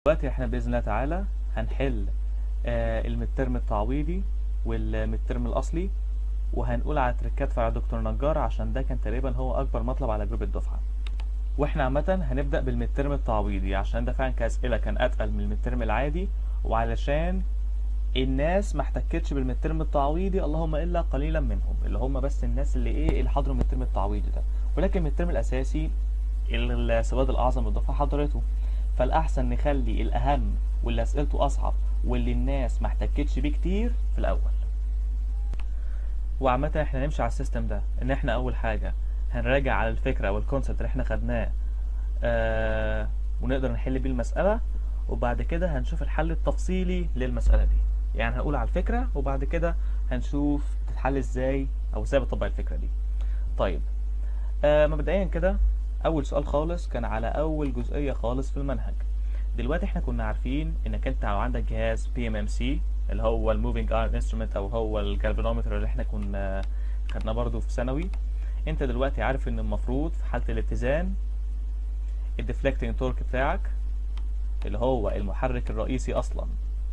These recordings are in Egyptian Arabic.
دلوقتي احنا بإذن الله تعالى هنحل آه المترم التعويضي والمترم الأصلي وهنقول على تريكات فرع دكتور نجار عشان ده كان تقريبا هو أكبر مطلب على جروب الدفعة واحنا عامة هنبدأ بالمترم التعويضي عشان ده فعلا كأسئلة كان أتقل من المترم العادي وعلشان الناس ما احتكتش بالمترم التعويضي اللهم إلا قليلا منهم اللي هم بس الناس اللي ايه اللي حضروا المترم التعويضي ده ولكن المترم الأساسي السواد الأعظم للدفعة حضرته فالأحسن نخلي الأهم واللي أسئلته أصعب واللي الناس ما احتكتش بيه كتير في الأول وعامة احنا نمشي على السيستم ده ان احنا أول حاجة هنراجع على الفكرة والكونسبت اللي احنا خدناه آه ونقدر نحل بيه المسألة وبعد كده هنشوف الحل التفصيلي للمسألة دي يعني هنقول على الفكرة وبعد كده هنشوف تتحل ازاي او ازاي بطبق الفكرة دي طيب آه مبدئيا كده اول سؤال خالص كان على اول جزئية خالص في المنهج دلوقتي احنا كنا عارفين انك انت عندك جهاز بي ام ام سي اللي هو الموفينج ايرون انسترومنت او هو الجالفانومتر اللي احنا كنا خدناه برضو في ثانوي انت دلوقتي عارف ان المفروض في حالة الاتزان الديفلكتنج تورك بتاعك اللي هو المحرك الرئيسي اصلا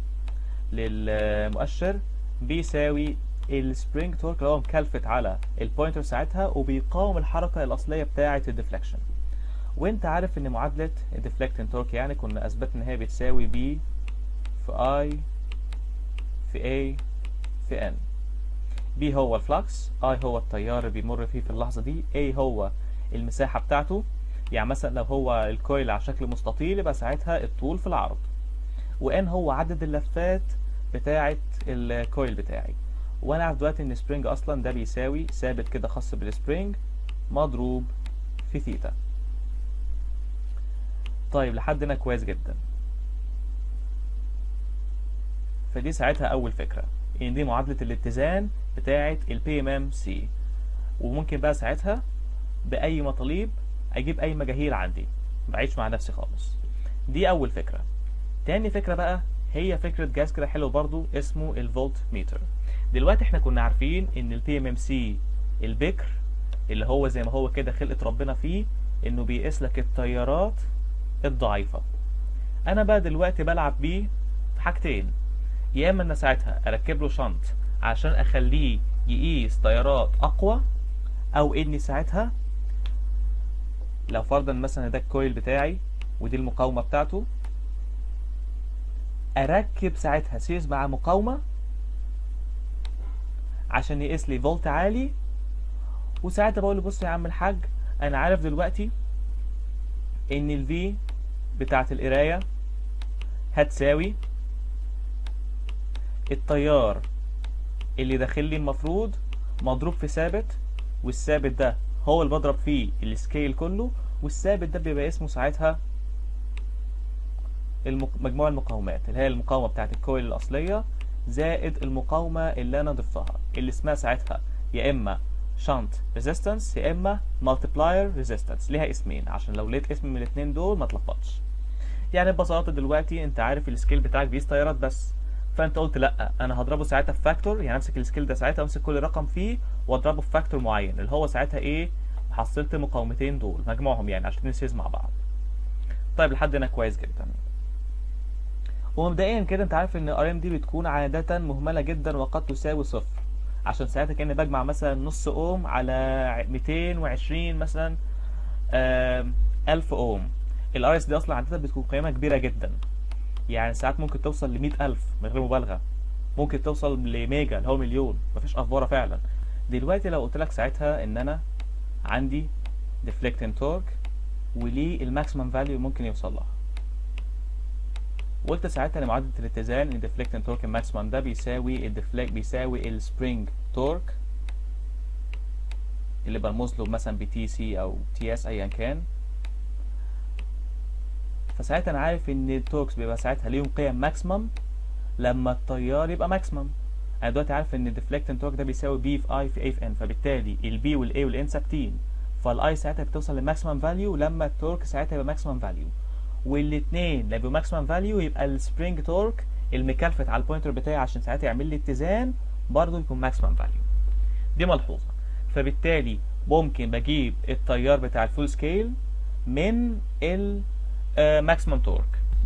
للمؤشر بيساوي السبرينج تورك اللي هو مكلفت على البوينتر ساعتها وبيقاوم الحركة الأصلية بتاعة الديفليكشن وانت عارف ان معادلة الديفلكتنج تورك يعني كنا اثبتنا ان هي بتساوي B في I في A في N B هو الفلكس I هو التيار اللي بيمر فيه في اللحظة دي A هو المساحة بتاعته يعني مثلا لو هو الكويل على شكل مستطيل يبقى ساعتها الطول في العرض وN هو عدد اللفات بتاعة الكويل بتاعي وانا عارف دلوقتي ان سبرينج اصلا ده بيساوي ثابت كده خاص بالسبرينج مضروب في ثيتا طيب لحد هنا كويس جدا فدي ساعتها اول فكره ان دي معادله الاتزان بتاعه البي ام ام سي وممكن بقى ساعتها باي مطالب اجيب اي مجاهيل عندي بعيش مع نفسي خالص دي اول فكره تاني فكره بقى هي فكره جهاز كده حلو برضو اسمه الفولت ميتر دلوقتي احنا كنا عارفين ان البي ام ام سي البكر اللي هو زي ما هو كده خلقه ربنا فيه انه بيقيس لك التيارات الضعيفة انا بقى دلوقتي بلعب بيه في حاجتين يا اما ان ساعتها اركب له شنط عشان اخليه يقيس تيارات اقوى او اني ساعتها لو فرضا مثلا ده الكويل بتاعي ودي المقاومة بتاعته اركب ساعتها سيريز مع مقاومة عشان يقيس لي فولت عالي وساعتها بقول له بص يا عم الحاج انا عارف دلوقتي ان الفي بتاعت القرايه هتساوي التيار اللي داخل لي المفروض مضروب في ثابت والثابت ده هو اللي بضرب فيه السكيل كله والثابت ده بيبقى اسمه ساعتها المق... مجموع المقاومات اللي هي المقاومه بتاعت الكويل الاصليه زائد المقاومه اللي انا ضفتها اللي اسمها ساعتها يا اما شنت ريزيستنس يا اما مالتبلاير ريزيستنس ليها اسمين عشان لو لقيت اسم من الاثنين دول ما تلخبطش يعني ببساطه دلوقتي انت عارف السكيل بتاعك بيقيس تيارات بس فانت قلت لا انا هضربه ساعتها في فاكتور يعني امسك السكيل ده ساعتها امسك كل رقم فيه واضربه في فاكتور معين اللي هو ساعتها ايه حصلت المقاومتين دول مجموعهم يعني عشان نسيز مع بعض طيب لحد هنا كويس جدا ومبدئيا كده انت عارف ان ار ام دي بتكون عاده مهمله جدا وقد تساوي صفر عشان ساعتها كأني بجمع مثلا نص اوم على 220 مثلا ألف اوم الار اس دي اصلا عادة بتكون قيمة كبيرة جدا يعني ساعات ممكن توصل ل ألف من غير مبالغة ممكن توصل لميجا اللي هو مليون مفيش افوره فعلا دلوقتي لو قلت لك ساعتها ان انا عندي ديفليكتنج تورك وليه الماكسيمم فاليو ممكن يوصل لها وقلت ساعتها لمعادلة الاتزان ان deflecting torque الماكسيمم ده بيساوي الديفليكت بيساوي السبرينج تورك اللي برمز له مثلا بتي سي او تي اس ايا كان فساعتها انا عارف ان التوركس بيبقى ساعتها ليهم قيم ماكسيمم لما التيار يبقى ماكسيمم انا دلوقتي عارف ان الديفليكتنج تورك ده بيساوي بي في اي في اي في ان فبالتالي البي والاي والان ثابتين فالاي ساعتها بتوصل لماكسيمم فاليو لما التورك ساعتها يبقى ماكسيمم فاليو والاثنين لما يبقوا ماكسيمم فاليو يبقى السبرينج تورك المكلفت على البوينتر بتاعي عشان ساعتها يعمل لي اتزان برضه يكون ماكسيمم فاليو دي ملحوظه فبالتالي ممكن بجيب التيار بتاع الفول سكيل من الماكسيمم تورك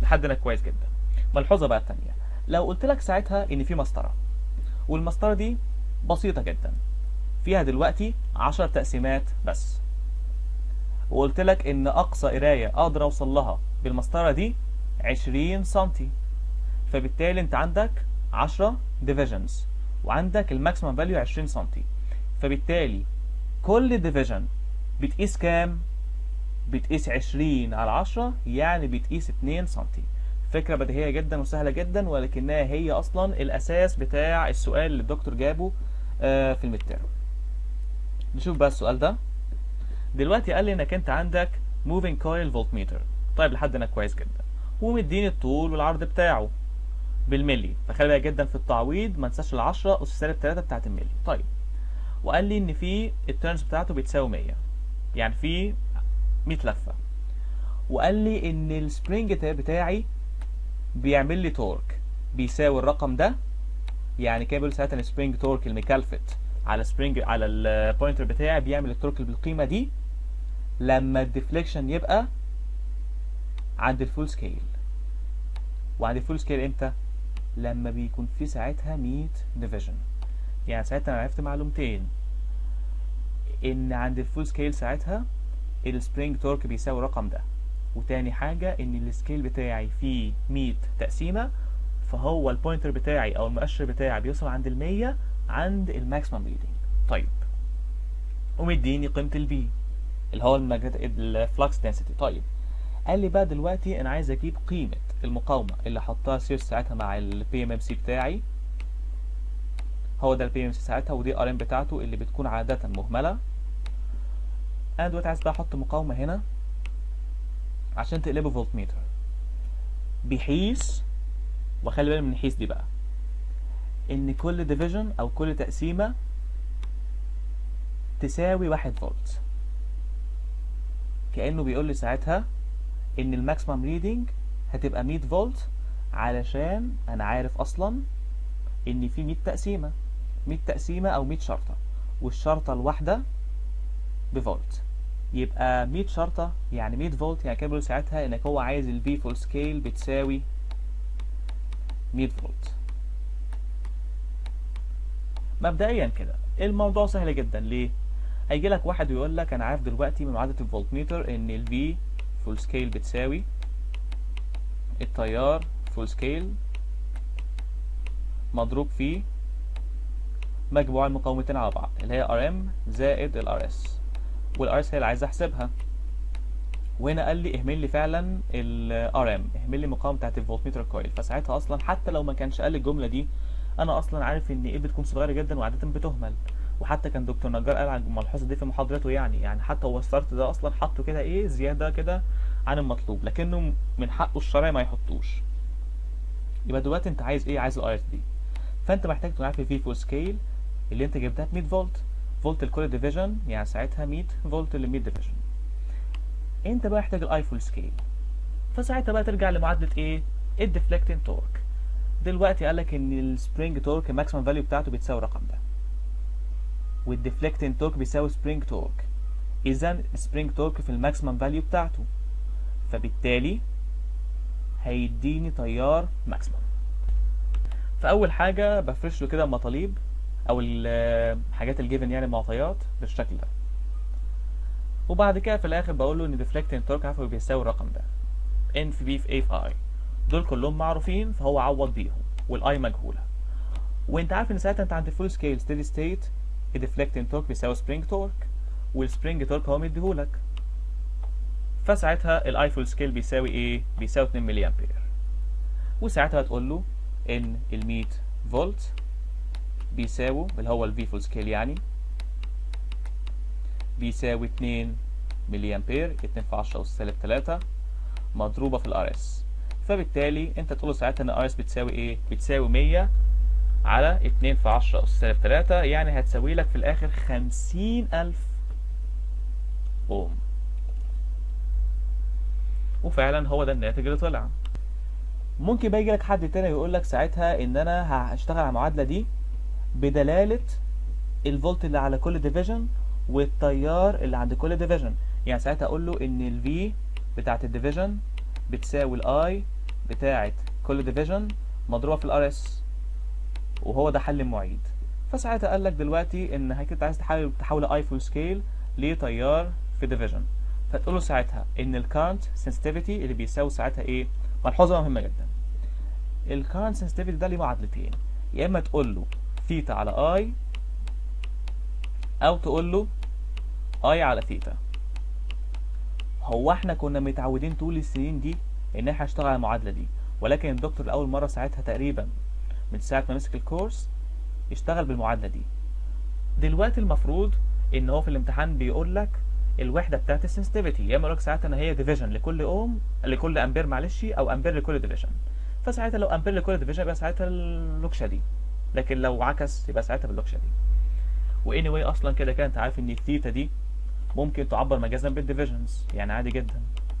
لحد هنا كويس جدا ملحوظه بقى الثانيه لو قلت لك ساعتها ان في مسطره والمسطره دي بسيطه جدا فيها دلوقتي 10 تقسيمات بس وقلت لك ان اقصى قرايه اقدر اوصل لها بالمسطره دي 20 سنتي فبالتالي انت عندك 10 ديفيجنز وعندك الماكسيمم فاليو 20 سنتي فبالتالي كل ديفيجن بتقيس كام بتقيس 20 على 10 يعني بتقيس 2 سنتي فكرة بديهية جدا وسهلة جدا ولكنها هي أصلا الأساس بتاع السؤال اللي الدكتور جابه آه، في المتر نشوف بقى السؤال ده دلوقتي قال لي انك انت عندك moving coil voltmeter طيب لحد هنا كويس جدا ومديني الطول والعرض بتاعه بالملي فخلي بالك جدا في التعويض ما انساش ال 10 اس سالب 3 بتاعت الملي طيب وقال لي ان في التيرنز بتاعته بتساوي 100 يعني في 100 لفه وقال لي ان السبرينج بتاعي بيعمل لي تورك بيساوي الرقم ده يعني كده بيقول ساعتها السبرينج تورك الميكالفت على سبرينج على البوينتر بتاعي بيعمل التورك بالقيمه دي لما الديفليكشن يبقى عند الفول سكيل وعند الفول سكيل امتى لما بيكون في ساعتها 100 ديفيجن يعني ساعتها انا عرفت معلومتين ان عند الفول سكيل ساعتها السبرينج تورك بيساوي الرقم ده وتاني حاجة ان السكيل بتاعي فيه 100 تقسيمة فهو البوينتر بتاعي او المؤشر بتاعي بيوصل عند المية عند الماكسيمم ريدنج طيب ومديني قيمة البي اللي هو الفلكس دنسيتي طيب قال لي بقى دلوقتي انا عايز اجيب قيمة المقاومة اللي حطها سيرش ساعتها مع البي ام ام سي بتاعي هو ده البي ام سي ساعتها ودي ار ام بتاعته اللي بتكون عادة مهملة انا دلوقتي عايز بقى احط مقاومة هنا عشان تقلبه فولت ميتر بحيث وخلي بالك من الحيث دي بقى ان كل ديفيجن او كل تقسيمة تساوي واحد فولت كأنه بيقول لي ساعتها ان الماكسيمم ريدنج هتبقى 100 فولت علشان انا عارف اصلا ان في 100 تقسيمة 100 تقسيمة او 100 شرطة والشرطة الواحدة بفولت يبقى 100 شرطة يعني 100 فولت يعني كده بيقول ساعتها انك هو عايز الفي فول سكيل بتساوي 100 فولت مبدئيا كده الموضوع سهل جدا ليه هيجي لك واحد ويقول لك انا عارف دلوقتي من معادله الفولتميتر ان الفي فول سكيل بتساوي التيار فول سكيل مضروب في مجموع المقاومتين على بعض اللي هي ار ام زائد الار اس والار اس هي اللي عايز احسبها وهنا قال لي اهمل لي فعلا الار ام اهمل لي المقاومه بتاعت الفولتميتر كويل فساعتها اصلا حتى لو ما كانش قال لي الجمله دي انا اصلا عارف ان ايه بتكون صغيره جدا وعاده بتهمل وحتى كان دكتور نجار قال على الملحوظه دي في محاضرته يعني يعني حتى هو الستارت ده اصلا حطه كده ايه زياده كده عن المطلوب لكنه من حقه الشرعي ما يحطوش يبقى دلوقتي انت عايز ايه عايز الاي اس دي فانت محتاج تكون عارف الفي فول سكيل اللي انت جبتها ب 100 فولت فولت لكل ديفيجن يعني ساعتها 100 فولت ل 100 ديفيجن انت بقى محتاج الاي فول سكيل فساعتها بقى ترجع لمعادله ايه الديفليكتنج تورك دلوقتي قال لك ان السبرينج تورك الماكسيمم فاليو بتاعته بتساوي الرقم ده والديفليكتنج تورك بيساوي سبرينج تورك اذا السبرينج تورك في الماكسيمم فاليو بتاعته فبالتالي هيديني تيار ماكسيمم فاول حاجه بفرش له كده مطالب او الحاجات الجيفن يعني المعطيات بالشكل ده وبعد كده في الاخر بقول له ان ديفليكتنج تورك عارفه بيساوي الرقم ده ان في بي في اي في اي دول كلهم معروفين فهو عوض بيهم والاي مجهوله وانت عارف ان ساعتها انت عند الفول سكيل ستيدي ستيت الديفليكتنج تورك بيساوي سبرينج تورك والسبرينج تورك هو مديهولك فساعتها الاي فول سكيل بيساوي ايه بيساوي 2 ملي امبير وساعتها هتقول له ان ال 100 فولت بيساوي اللي هو الفي فول سكيل يعني بيساوي 2 ملي امبير 2 في 10 أس سالب 3 مضروبة في الار اس فبالتالي انت تقول له ساعتها ان ار اس بتساوي ايه بتساوي 100 على 2 في 10 أس سالب 3 يعني هتساوي لك في الاخر 50000 اوم وفعلا هو ده الناتج اللي طلع ممكن بقى يجي لك حد تاني ويقول لك ساعتها ان انا هشتغل على المعادله دي بدلاله الفولت اللي على كل ديفيجن والتيار اللي عند كل ديفيجن يعني ساعتها اقول له ان الفي بتاعت الديفيجن بتساوي الاي بتاعه كل ديفيجن مضروبه في الار اس وهو ده حل المعيد فساعتها قال لك دلوقتي ان هيك انت عايز تحاول تحول اي فول سكيل لتيار في ديفيجن فتقول له ساعتها ان الكارنت سنسيتيفيتي اللي بيساوي ساعتها ايه ملحوظه مهمه جدا الكارنت سنسيتيفيتي ده ليه معادلتين يا اما تقول له ثيتا على اي او تقول له اي على ثيتا هو احنا كنا متعودين طول السنين دي ان احنا نشتغل على المعادله دي ولكن الدكتور لاول مره ساعتها تقريبا من ساعه ما مسك الكورس يشتغل بالمعادله دي دلوقتي المفروض ان هو في الامتحان بيقول لك الوحده بتاعت السنسيتيفيتي يا اما يقول لك ساعتها ان هي ديفيجن لكل اوم لكل امبير معلش او امبير لكل ديفيجن فساعتها لو امبير لكل ديفيجن يبقى ساعتها اللوكشه دي لكن لو عكس يبقى ساعتها باللوكشه دي واني واي اصلا كده كده انت عارف ان الثيتا دي ممكن تعبر مجازا بالديفيجنز يعني عادي جدا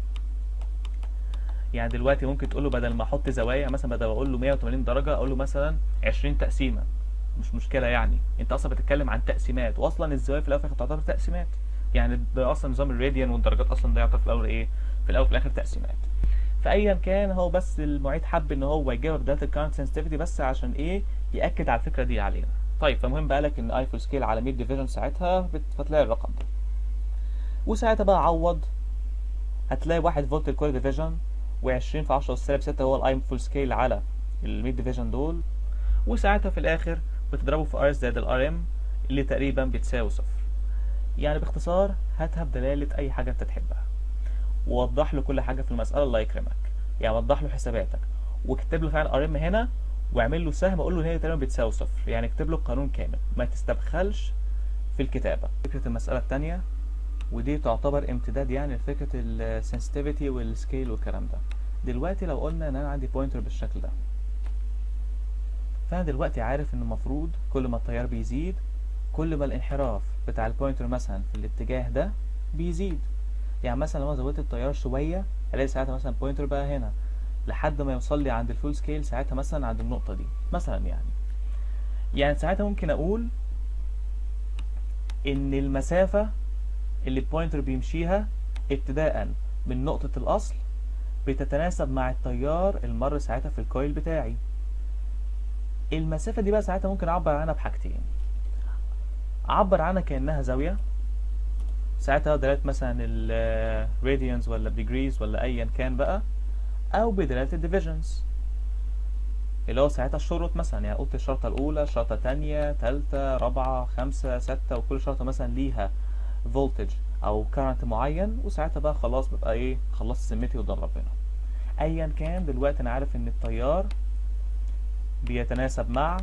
يعني دلوقتي ممكن تقول له بدل ما احط زوايا مثلا بدل ما اقول له 180 درجه اقول له مثلا 20 تقسيمه مش مشكله يعني انت اصلا بتتكلم عن تقسيمات واصلا الزوايا في الاول وفي الاخر تعتبر تقسيمات يعني ده اصلا نظام الراديان والدرجات اصلا ده يعتبر في الاول ايه في الاول وفي الاخر تقسيمات فايا كان هو بس المعيد حب ان هو يجيبك داتا كارنت سنسيتيفيتي بس عشان ايه ياكد على الفكره دي علينا طيب فمهم بقى لك ان اي فول سكيل على 100 ديفيجن ساعتها فتلاقي الرقم ده وساعتها بقى عوض هتلاقي 1 فولت لكل ديفيجن و20 في 10 سالب 6 هو الاي فول سكيل على ال 100 ديفيجن دول وساعتها في الاخر بتضربه في ار زائد الار ام اللي تقريبا بتساوي صفر يعني باختصار هاتها بدلالة أي حاجة أنت تحبها ووضح له كل حاجة في المسألة الله يكرمك يعني وضح له حساباتك واكتب له فعلا ار ام هنا واعمل له سهم قول له ان هي تقريبا بتساوي صفر يعني اكتب له القانون كامل ما تستبخلش في الكتابة فكرة المسألة الثانية ودي تعتبر امتداد يعني لفكرة السنسيتيفيتي والسكيل والكلام ده دلوقتي لو قلنا ان انا عندي بوينتر بالشكل ده فانا دلوقتي عارف ان المفروض كل ما التيار بيزيد كل ما الانحراف بتاع البوينتر مثلا في الاتجاه ده بيزيد يعني مثلا لو انا زودت التيار شويه الاقي ساعتها مثلا البوينتر بقى هنا لحد ما يوصل لي عند الفول سكيل ساعتها مثلا عند النقطه دي مثلا يعني يعني ساعتها ممكن اقول ان المسافه اللي البوينتر بيمشيها ابتداء من نقطه الاصل بتتناسب مع التيار المر ساعتها في الكويل بتاعي المسافه دي بقى ساعتها ممكن اعبر عنها بحاجتين اعبر عنها كانها زاويه ساعتها دلاله مثلا الراديانز ولا degrees ولا ايا كان بقى او بدلاله الديفيجنز اللي هو ساعتها الشروط مثلا يعني قلت الشرطه الاولى شرطه تانية تالتة رابعه خمسة ستة وكل شرطه مثلا ليها فولتج او كارنت معين وساعتها بقى خلاص ببقى ايه خلصت سمتي قدام ربنا ايا كان دلوقتي انا عارف ان التيار بيتناسب مع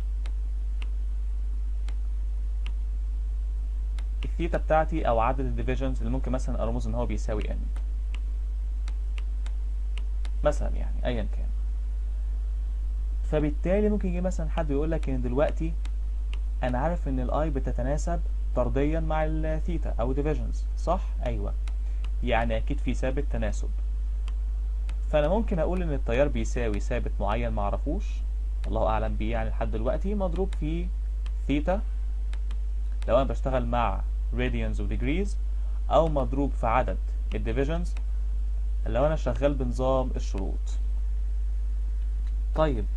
الثيتا بتاعتي او عدد الديفيجنز اللي ممكن مثلا ارمز ان هو بيساوي n مثلا يعني ايا كان فبالتالي ممكن يجي مثلا حد يقول لك ان دلوقتي انا عارف ان الاي بتتناسب طرديا مع الثيتا او ديفيجنز صح ايوه يعني اكيد في ثابت تناسب فانا ممكن اقول ان التيار بيساوي ثابت معين معرفوش الله اعلم بيه يعني لحد دلوقتي مضروب في ثيتا لو انا بشتغل مع radians و degrees او مضروب في عدد الديفيجنز لو انا شغال بنظام الشروط طيب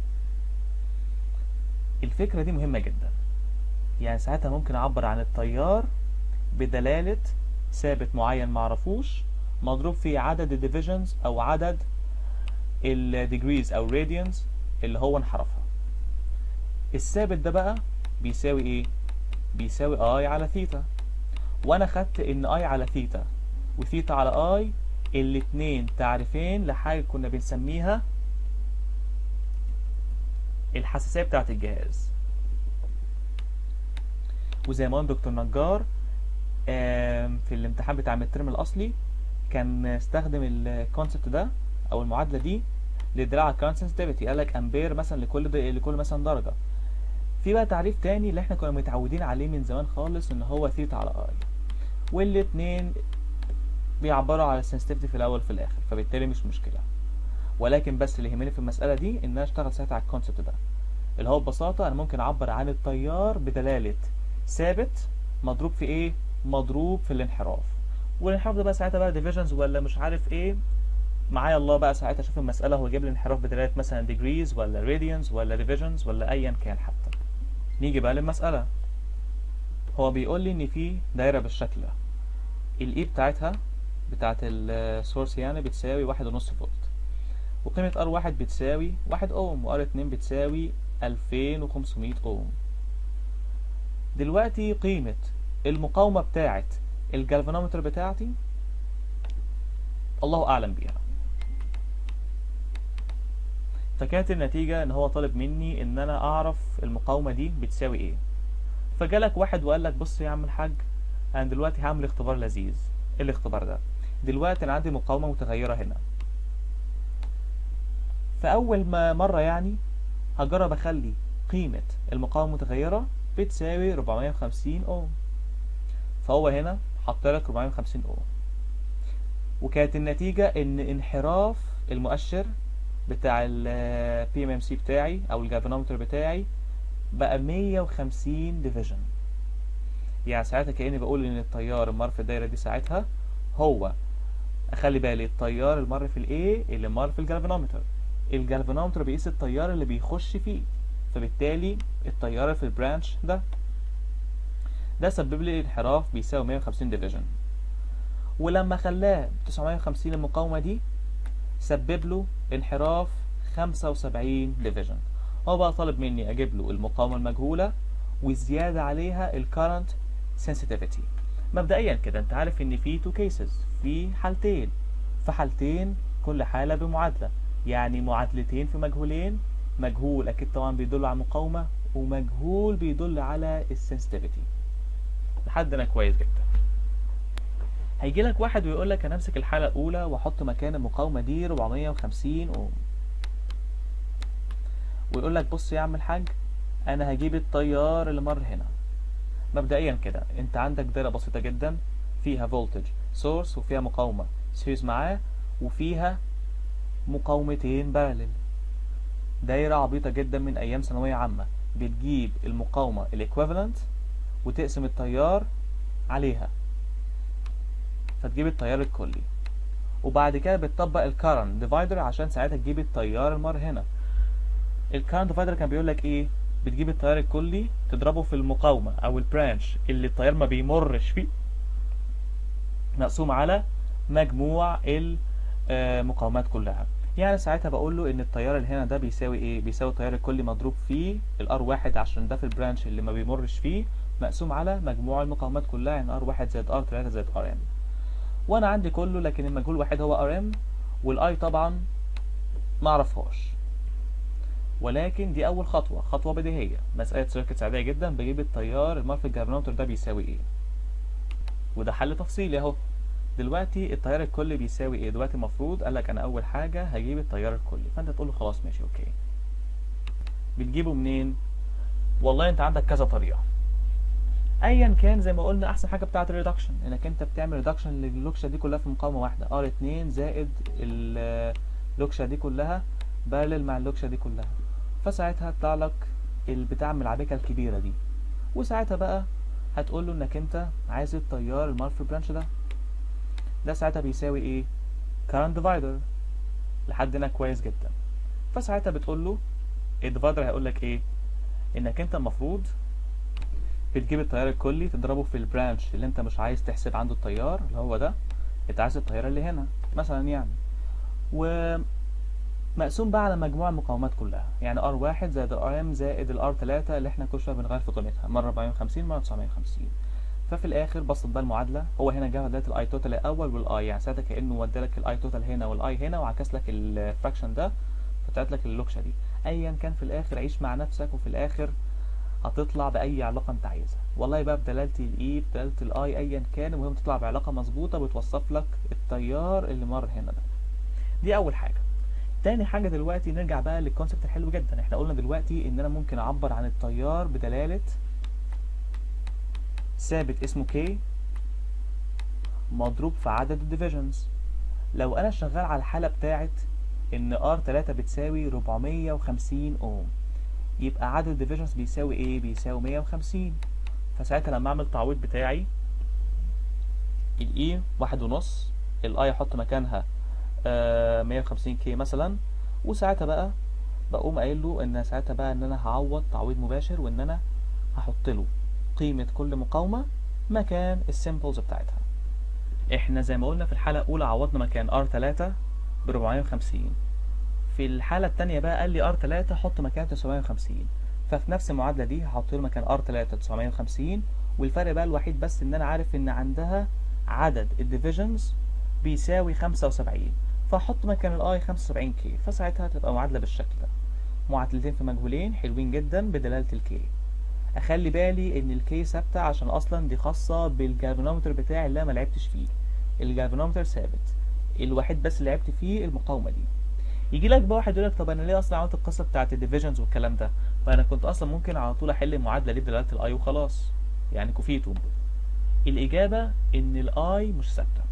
الفكرة دي مهمة جدا يعني ساعتها ممكن اعبر عن التيار بدلالة ثابت معين معرفوش مضروب في عدد الديفيجنز او عدد الديجريز او radians اللي هو انحرفها الثابت ده بقى بيساوي ايه بيساوي اي على ثيتا وانا خدت ان اي على ثيتا وثيتا على اي الاتنين تعريفين لحاجة كنا بنسميها الحساسية بتاعت الجهاز وزي ما قال دكتور نجار في الامتحان بتاع الترم الاصلي كان استخدم الكونسبت ده او المعادله دي للدلاله على الكارنت سنسيتيفيتي قال لك امبير مثلا لكل د... لكل مثلا درجه في بقى تعريف تاني اللي احنا كنا متعودين عليه من زمان خالص ان هو ثيتا على اي والاتنين بيعبروا على السنسيتيفيتي في الاول وفي الاخر فبالتالي مش مشكله ولكن بس اللي يهمني في المساله دي ان انا اشتغل ساعتها على الكونسبت ده اللي هو ببساطه انا ممكن اعبر عن التيار بدلاله ثابت مضروب في ايه مضروب في الانحراف والانحراف ده بقى ساعتها بقى ديفيجنز ولا مش عارف ايه معايا الله بقى ساعتها اشوف المساله هو جايب لي انحراف بدلاله مثلا degrees ولا radians ولا divisions ولا ايا كان حتى نيجي بقى للمساله هو بيقول لي ان في دايره بالشكل ده الاي بتاعتها بتاعت السورس يعني بتساوي واحد ونص فولت وقيمة ار واحد بتساوي واحد اوم وار اتنين بتساوي الفين وخمسمية اوم دلوقتي قيمة المقاومة بتاعت الجالفانومتر بتاعتي الله اعلم بيها فكانت النتيجة ان هو طالب مني ان انا اعرف المقاومة دي بتساوي ايه فجالك واحد وقال لك بص يا عم الحاج انا دلوقتي هعمل اختبار لذيذ ايه الاختبار ده دلوقتي انا عندي مقاومة متغيرة هنا فاول ما مرة يعني هجرب اخلي قيمة المقاومة المتغيرة بتساوي 450 اوم فهو هنا حط لك 450 اوم وكانت النتيجة ان انحراف المؤشر بتاع ال PMMC بتاعي او الجالفانومتر بتاعي بقى 150 ديفيجن يعني ساعتها كأني بقول ان التيار المر في الدايرة دي ساعتها هو اخلي بالي التيار المر في الايه اللي مر في الجالفانومتر الجالفانومتر بيقيس التيار اللي بيخش فيه فبالتالي التيار اللي في البرانش ده ده سبب لي انحراف بيساوي 150 ديفيجن ولما خلاه 950 المقاومة دي سبب له انحراف 75 ديفيجن هو بقى طالب مني اجيب له المقاومة المجهولة وزيادة عليها الكارنت sensitivity مبدئيا كده انت عارف ان في تو كيسز في حالتين في حالتين كل حالة بمعادلة يعني معادلتين في مجهولين مجهول اكيد طبعا بيدل على مقاومة ومجهول بيدل على السنسيتيفيتي لحد هنا كويس جدا هيجي لك واحد ويقول لك انا امسك الحاله الاولى واحط مكان المقاومه دي 450 اوم ويقول لك بص يا عم الحاج انا هجيب التيار اللي مر هنا مبدئيا كده انت عندك دايره بسيطه جدا فيها فولتج سورس وفيها مقاومه سيريز معاه وفيها مقاومتين بارلل دايره عبيطه جدا من ايام ثانويه عامه بتجيب المقاومه الايكويفالنت وتقسم التيار عليها فتجيب التيار الكلي وبعد كده بتطبق الكارنت ديفايدر عشان ساعتها تجيب التيار المر هنا الكارنت ديفايدر كان بيقول لك ايه بتجيب التيار الكلي تضربه في المقاومه او البرانش اللي التيار ما بيمرش فيه مقسوم على مجموع المقاومات كلها يعني ساعتها بقول له ان التيار اللي هنا ده بيساوي ايه بيساوي التيار الكلي مضروب في الار واحد عشان ده في البرانش اللي ما بيمرش فيه مقسوم على مجموع المقاومات كلها يعني ار واحد زائد ار تلاتة زائد ار ام وانا عندي كله لكن المجهول الوحيد هو ار ام والاي طبعا ما اعرفهاش ولكن دي اول خطوه خطوه بديهيه مساله سيركت عاديه جدا بجيب التيار المر في الجرانوتر ده بيساوي ايه وده حل تفصيلي اهو دلوقتي التيار الكلي بيساوي ايه دلوقتي المفروض قال لك انا اول حاجه هجيب التيار الكلي فانت تقول له خلاص ماشي اوكي بتجيبه منين والله انت عندك كذا طريقه ايا كان زي ما قلنا احسن حاجه بتاعه الريدكشن انك انت بتعمل ريدكشن للوكشه دي كلها في مقاومه واحده ار 2 زائد اللوكشه دي كلها بارلل مع اللوكشه دي كلها فساعتها هتطلع لك البتاع الملعبكه الكبيره دي وساعتها بقى هتقول له انك انت عايز التيار المار في البرانش ده ده ساعتها بيساوي ايه current divider لحد هنا كويس جدا فساعتها بتقول له الديفايدر هيقول لك ايه انك انت المفروض بتجيب التيار الكلي تضربه في البرانش اللي انت مش عايز تحسب عنده التيار اللي هو ده انت عايز التيار اللي هنا مثلا يعني ومقسوم بقى على مجموع المقاومات كلها يعني ار واحد زائد الار ام زائد الار 3 اللي احنا كل شويه بنغير في قيمتها مره 450 مره 950 ففي الاخر بسط بقى المعادله هو هنا جاب دلوقتي الاي توتال الاول والاي يعني ساعتها كانه ودى لك الاي توتال هنا والاي هنا وعكس لك الفراكشن ده فطلعت لك اللوكشه دي ايا كان في الاخر عيش مع نفسك وفي الاخر هتطلع باي علاقه انت عايزها والله بقى بدلاله الاي بدلاله الاي ايا كان المهم تطلع بعلاقه مظبوطه بتوصف لك التيار اللي مر هنا ده دي اول حاجه تاني حاجه دلوقتي نرجع بقى للكونسبت الحلو جدا احنا قلنا دلوقتي ان انا ممكن اعبر عن التيار بدلاله ثابت اسمه k مضروب في عدد الديفيجنز لو انا شغال على الحاله بتاعت ان r3 بتساوي 450 اوم يبقى عدد الديفيجنز بيساوي ايه بيساوي 150 فساعتها لما اعمل التعويض بتاعي الاي واحد ونص الاي احط مكانها آه 150 كي مثلا وساعتها بقى بقوم قايل له ان ساعتها بقى ان انا هعوض تعويض مباشر وان انا هحط له قيمة كل مقاومة مكان السيمبلز بتاعتها احنا زي ما قلنا في الحالة الأولى عوضنا مكان R3 ب 450 في الحالة التانية بقى قال لي R3 حط مكان 950 ففي نفس المعادلة دي هحط له مكان R3 950 والفرق بقى الوحيد بس ان انا عارف ان عندها عدد الديفيجنز بيساوي 75 فاحط مكان الاي 75 كي فساعتها تبقى معادلة بالشكل ده معادلتين في مجهولين حلوين جدا بدلالة الكي اخلي بالي ان الكي ثابته عشان اصلا دي خاصه بالجالفانومتر بتاعي اللي انا ما لعبتش فيه الجالفانومتر ثابت الوحيد بس اللي لعبت فيه المقاومه دي يجي لك بقى واحد يقول لك طب انا ليه اصلا عملت القصه بتاعت الديفيجنز والكلام ده فانا كنت اصلا ممكن على طول احل المعادله دي بدلاله الاي وخلاص يعني كفيتم الاجابه ان الاي مش ثابته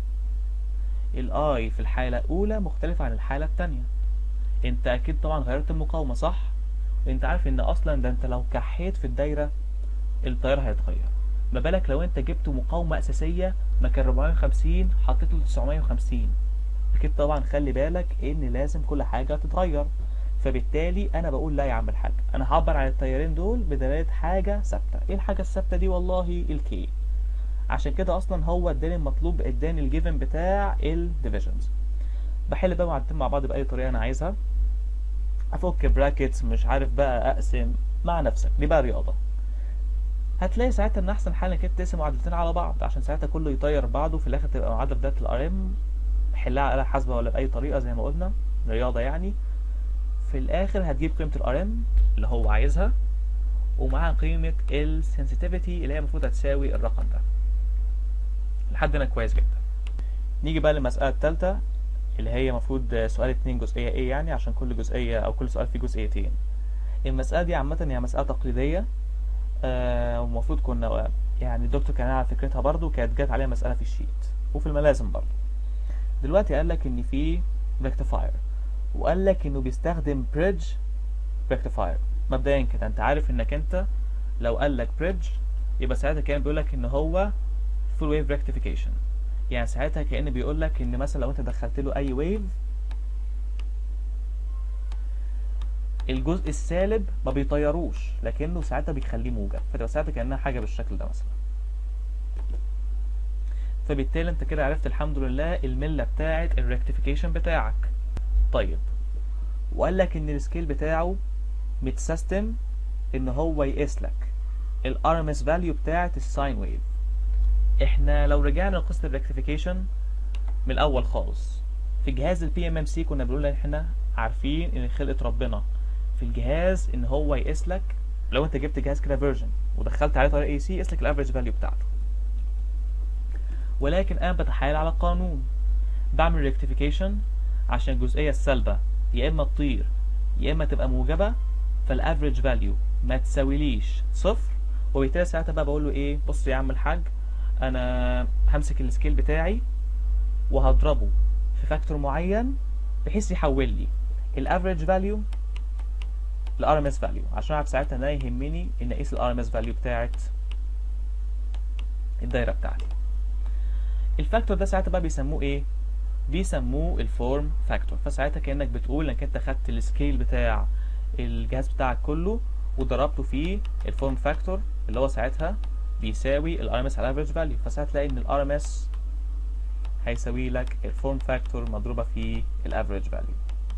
الاي في الحاله الاولى مختلف عن الحاله الثانيه انت اكيد طبعا غيرت المقاومه صح انت عارف ان اصلا ده انت لو كحيت في الدايره التيار هيتغير ما بالك لو انت جبت مقاومه اساسيه مكان 450 حطيت له 950 اكيد طبعا خلي بالك ان لازم كل حاجه تتغير فبالتالي انا بقول لا يا عم الحاج انا هعبر عن التيارين دول بدلاله حاجه ثابته ايه الحاجه الثابته دي والله الكي عشان كده اصلا هو اداني المطلوب اداني الجيفن بتاع الديفيجنز بحل بقى معادلتين مع بعض باي طريقه انا عايزها افك براكتس مش عارف بقى اقسم مع نفسك دي بقى رياضه هتلاقي ساعتها ان احسن حل انك تقسم معادلتين على بعض عشان ساعتها كله يطير بعضه وفي الاخر تبقى معادله بدايه الار ام حلها على حاسبه ولا باي طريقه زي ما قلنا رياضه يعني في الاخر هتجيب قيمه الار ام اللي هو عايزها ومعاها قيمه السنسيتيفيتي اللي هي المفروض هتساوي الرقم ده لحد هنا كويس جدا نيجي بقى للمساله الثالثه اللي هي المفروض سؤال اتنين جزئية ايه يعني عشان كل جزئية او كل سؤال فيه جزئيتين المسألة دي عامة هي مسألة تقليدية آه ومفروض كنا يعني الدكتور كان على فكرتها برضو كانت جات عليها مسألة في الشيت وفي الملازم برضو دلوقتي قال لك ان في ريكتيفاير وقال لك انه بيستخدم بريدج ريكتيفاير مبدئيا كده انت عارف انك انت لو قال لك بريدج يبقى ساعتها كان بيقول لك ان هو فول ويف ريكتيفيكيشن يعني ساعتها كأن بيقول لك ان مثلا لو انت دخلت له اي ويف الجزء السالب ما بيطيروش لكنه ساعتها بيخليه موجب فتبقى ساعتها كأنها حاجة بالشكل ده مثلا فبالتالي انت كده عرفت الحمد لله الملة بتاعة الريكتيفيكيشن بتاعك طيب وقال لك ان السكيل بتاعه متسيستم ان هو يقيس لك الار ام اس فاليو بتاعة الساين ويف احنا لو رجعنا لقصه الريكتيفيكيشن من الاول خالص في جهاز البي ام ام سي كنا بنقول ان احنا عارفين ان خلقه ربنا في الجهاز ان هو يقيس لك لو انت جبت جهاز كده فيرجن ودخلت عليه طريقه اي سي يقيس لك الافريج فاليو بتاعته ولكن انا بتحايل على قانون بعمل ريكتيفيكيشن عشان الجزئيه السالبه يا اما تطير يا اما تبقى موجبه فالافريج فاليو ما تساويليش صفر وبالتالي ساعتها بقى بقول له ايه بص يا عم الحاج انا همسك السكيل بتاعي وهضربه في فاكتور معين بحيث يحول لي الافريج فاليو الار ام اس فاليو عشان اعرف ساعتها ان انا يهمني ان اقيس الار ام اس فاليو بتاعت الدايره بتاعتي الفاكتور ده ساعتها بقى بيسموه ايه بيسموه الفورم فاكتور فساعتها كانك بتقول انك انت خدت السكيل بتاع الجهاز بتاعك كله وضربته في الفورم فاكتور اللي هو ساعتها بيساوي الار ام اس على الافريج فاليو فساعتها تلاقي ان الار ام اس هيساوي لك الفورم فاكتور مضروبه في الافريج فاليو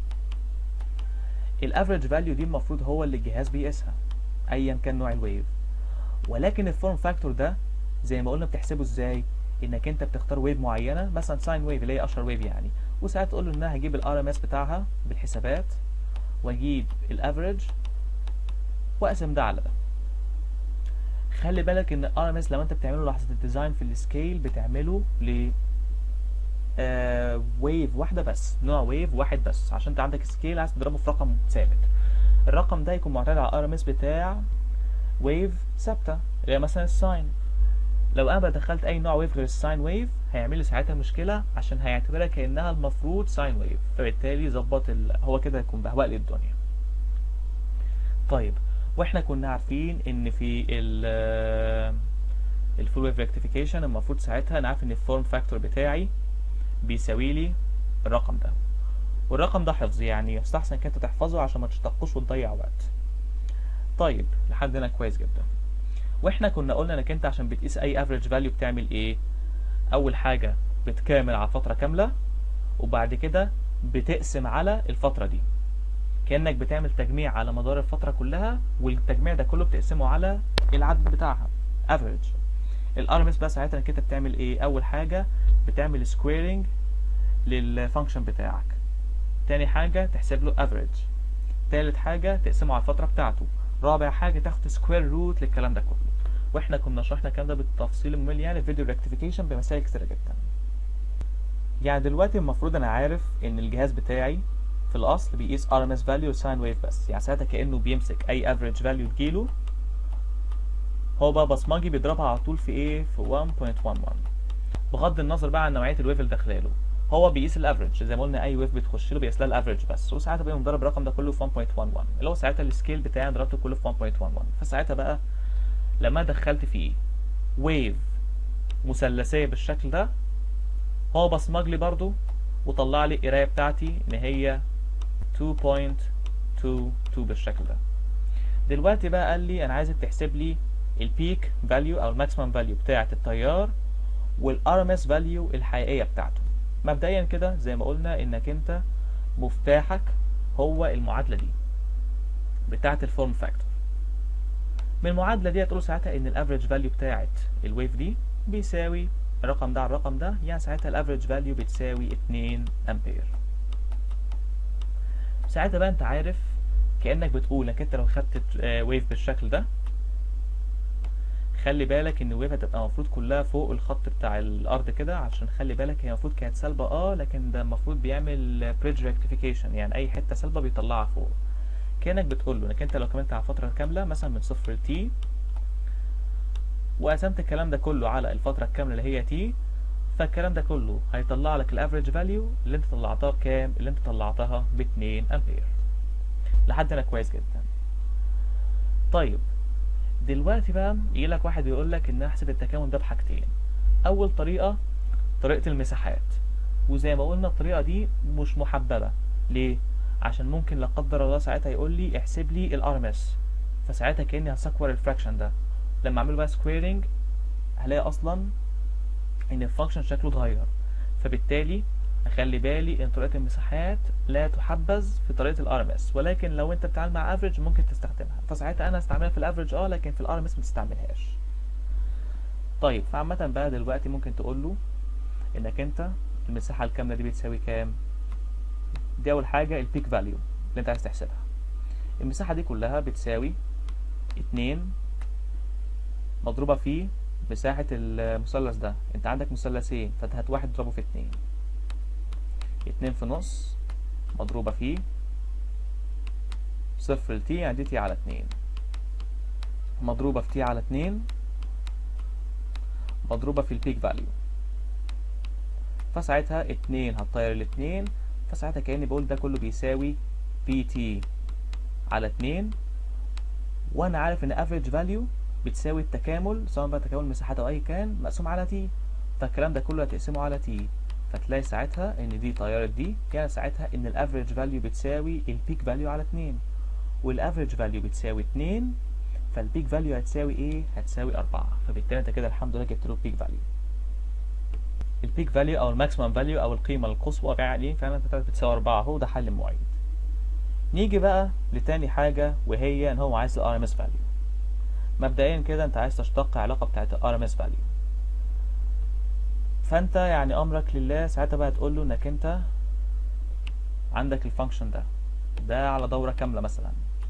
الافريج فاليو دي المفروض هو اللي الجهاز بيقيسها ايا كان نوع الويف ولكن الفورم فاكتور ده زي ما قلنا بتحسبه ازاي انك انت بتختار ويف معينه مثلا ساين ويف اللي هي اشهر ويف يعني وساعات تقول له ان انا هجيب الار ام اس بتاعها بالحسابات واجيب الافريج واقسم ده على ده خلي بالك ان الار ام اس لو انت بتعمله لحظه الديزاين في السكيل بتعمله ل آه ويف واحده بس نوع ويف واحد بس عشان انت عندك سكيل عايز تضربه في رقم ثابت الرقم ده يكون معتمد على الار ام اس بتاع ويف ثابته اللي هي مثلا الساين لو انا دخلت اي نوع ويف غير الساين ويف هيعمل لي ساعتها مشكله عشان هيعتبرها كانها المفروض ساين ويف فبالتالي ظبط ال... هو كده يكون بهوأ لي الدنيا طيب واحنا كنا عارفين ان في ال الفول ويف ريكتيفيكيشن المفروض ساعتها انا عارف ان الفورم فاكتور بتاعي بيساوي لي الرقم ده والرقم ده حفظ يعني يستحسن انك انت تحفظه عشان ما تشتقوش وتضيع وقت طيب لحد هنا كويس جدا واحنا كنا قلنا انك انت عشان بتقيس اي افريج فاليو بتعمل ايه اول حاجه بتكامل على فتره كامله وبعد كده بتقسم على الفتره دي كانك بتعمل تجميع على مدار الفتره كلها والتجميع ده كله بتقسمه على العدد بتاعها افريج الار ام اس بقى ساعتها انك انت بتعمل ايه اول حاجه بتعمل سكويرنج للفانكشن بتاعك تاني حاجه تحسب له افريج تالت حاجه تقسمه على الفتره بتاعته رابع حاجه تاخد سكوير روت للكلام ده كله واحنا كنا شرحنا الكلام ده بالتفصيل الممل يعني في فيديو ريكتيفيكيشن بمسائل كتيره جدا يعني دلوقتي المفروض انا عارف ان الجهاز بتاعي في الاصل بيقيس ار ام اس فاليو ساين ويف بس يعني ساعتها كانه بيمسك اي افريج فاليو تجيله هو بقى بصمجي بيضربها على طول في ايه في 1.11 بغض النظر بقى عن نوعيه الويف اللي داخله له هو بيقيس الافريج زي ما قلنا اي ويف بتخش له بيقيس لها الافريج بس وساعتها بقى مضرب الرقم ده كله في 1.11 اللي هو ساعتها السكيل بتاعي ضربته كله في 1.11 فساعتها بقى لما دخلت فيه ويف مثلثيه بالشكل ده هو بصمج لي برضو وطلع لي القرايه بتاعتي ان هي 2.22 بالشكل ده دلوقتي بقى قال لي انا عايزك تحسب لي البيك فاليو او الماكسيمم فاليو بتاعه التيار والار ام اس فاليو الحقيقيه بتاعته مبدئيا كده زي ما قلنا انك انت مفتاحك هو المعادله دي بتاعه الفورم فاكتور من المعادله دي هتقول ساعتها ان الافريج فاليو بتاعه الويف دي بيساوي الرقم ده على الرقم ده يعني ساعتها الافريج فاليو بتساوي 2 امبير ساعتها بقى انت عارف كانك بتقول انك انت لو خدت ويف بالشكل ده خلي بالك ان الويف هتبقى المفروض كلها فوق الخط بتاع الارض كده عشان خلي بالك هي المفروض كانت سالبه اه لكن ده المفروض بيعمل بريدج ريكتيفيكيشن يعني اي حته سالبه بيطلعها فوق كانك بتقول له انك انت لو كملت على فتره كامله مثلا من صفر لتي وقسمت الكلام ده كله على الفتره الكامله اللي هي تي فالكلام ده كله هيطلع لك الافريج فاليو اللي انت طلعتها بكام اللي انت طلعتها ب 2 امبير لحد هنا كويس جدا طيب دلوقتي بقى يجي لك واحد يقول لك ان احسب التكامل ده بحاجتين اول طريقه طريقه المساحات وزي ما قلنا الطريقه دي مش محببه ليه عشان ممكن لا قدر الله ساعتها يقول لي احسب لي الار ام اس فساعتها كاني هسكور الفراكشن ده لما اعمله بقى سكويرنج هلاقي اصلا ان الفانكشن شكله اتغير فبالتالي اخلي بالي ان طريقه المساحات لا تحبذ في طريقه الار ام اس ولكن لو انت بتتعامل مع افريج ممكن تستخدمها فساعتها انا استعملها في الافريج اه لكن في الار ام اس ما تستعملهاش طيب فعامه بقى دلوقتي ممكن تقول له انك انت المساحه الكامله دي بتساوي كام دي اول حاجه البيك فاليو اللي انت عايز تحسبها المساحه دي كلها بتساوي 2 مضروبه في مساحه المثلث ده انت عندك مثلثين فانت هات واحد تضربه في اتنين اتنين في نص مضروبة في صفر لتي يعني دي تي على اتنين مضروبة في تي على اتنين مضروبة في البيك فاليو فساعتها اتنين هتطير الاتنين فساعتها كأني بقول ده كله بيساوي بي تي على اتنين وانا عارف ان افريج فاليو بتساوي التكامل سواء بقى تكامل مساحات او اي كان مقسوم على تي فالكلام ده كله هتقسمه على تي فتلاقي ساعتها ان دي طيارة دي يعني ساعتها ان الافريج فاليو بتساوي البيك فاليو على 2 والافريج فاليو بتساوي 2 فالبيك فاليو هتساوي ايه هتساوي 4 فبالتالي انت كده الحمد لله جبت له البيك فاليو البيك فاليو او الماكسيمم فاليو او القيمه القصوى يعني فعلا بتساوي 4 هو ده حل المعيد نيجي بقى لتاني حاجه وهي ان هو عايز الار ام اس فاليو مبدئيا كده انت عايز تشتق علاقه بتاعت الار ام اس فاليو فانت يعني امرك لله ساعتها بقى تقول له انك انت عندك الفانكشن ده ده على دورة كاملة مثلا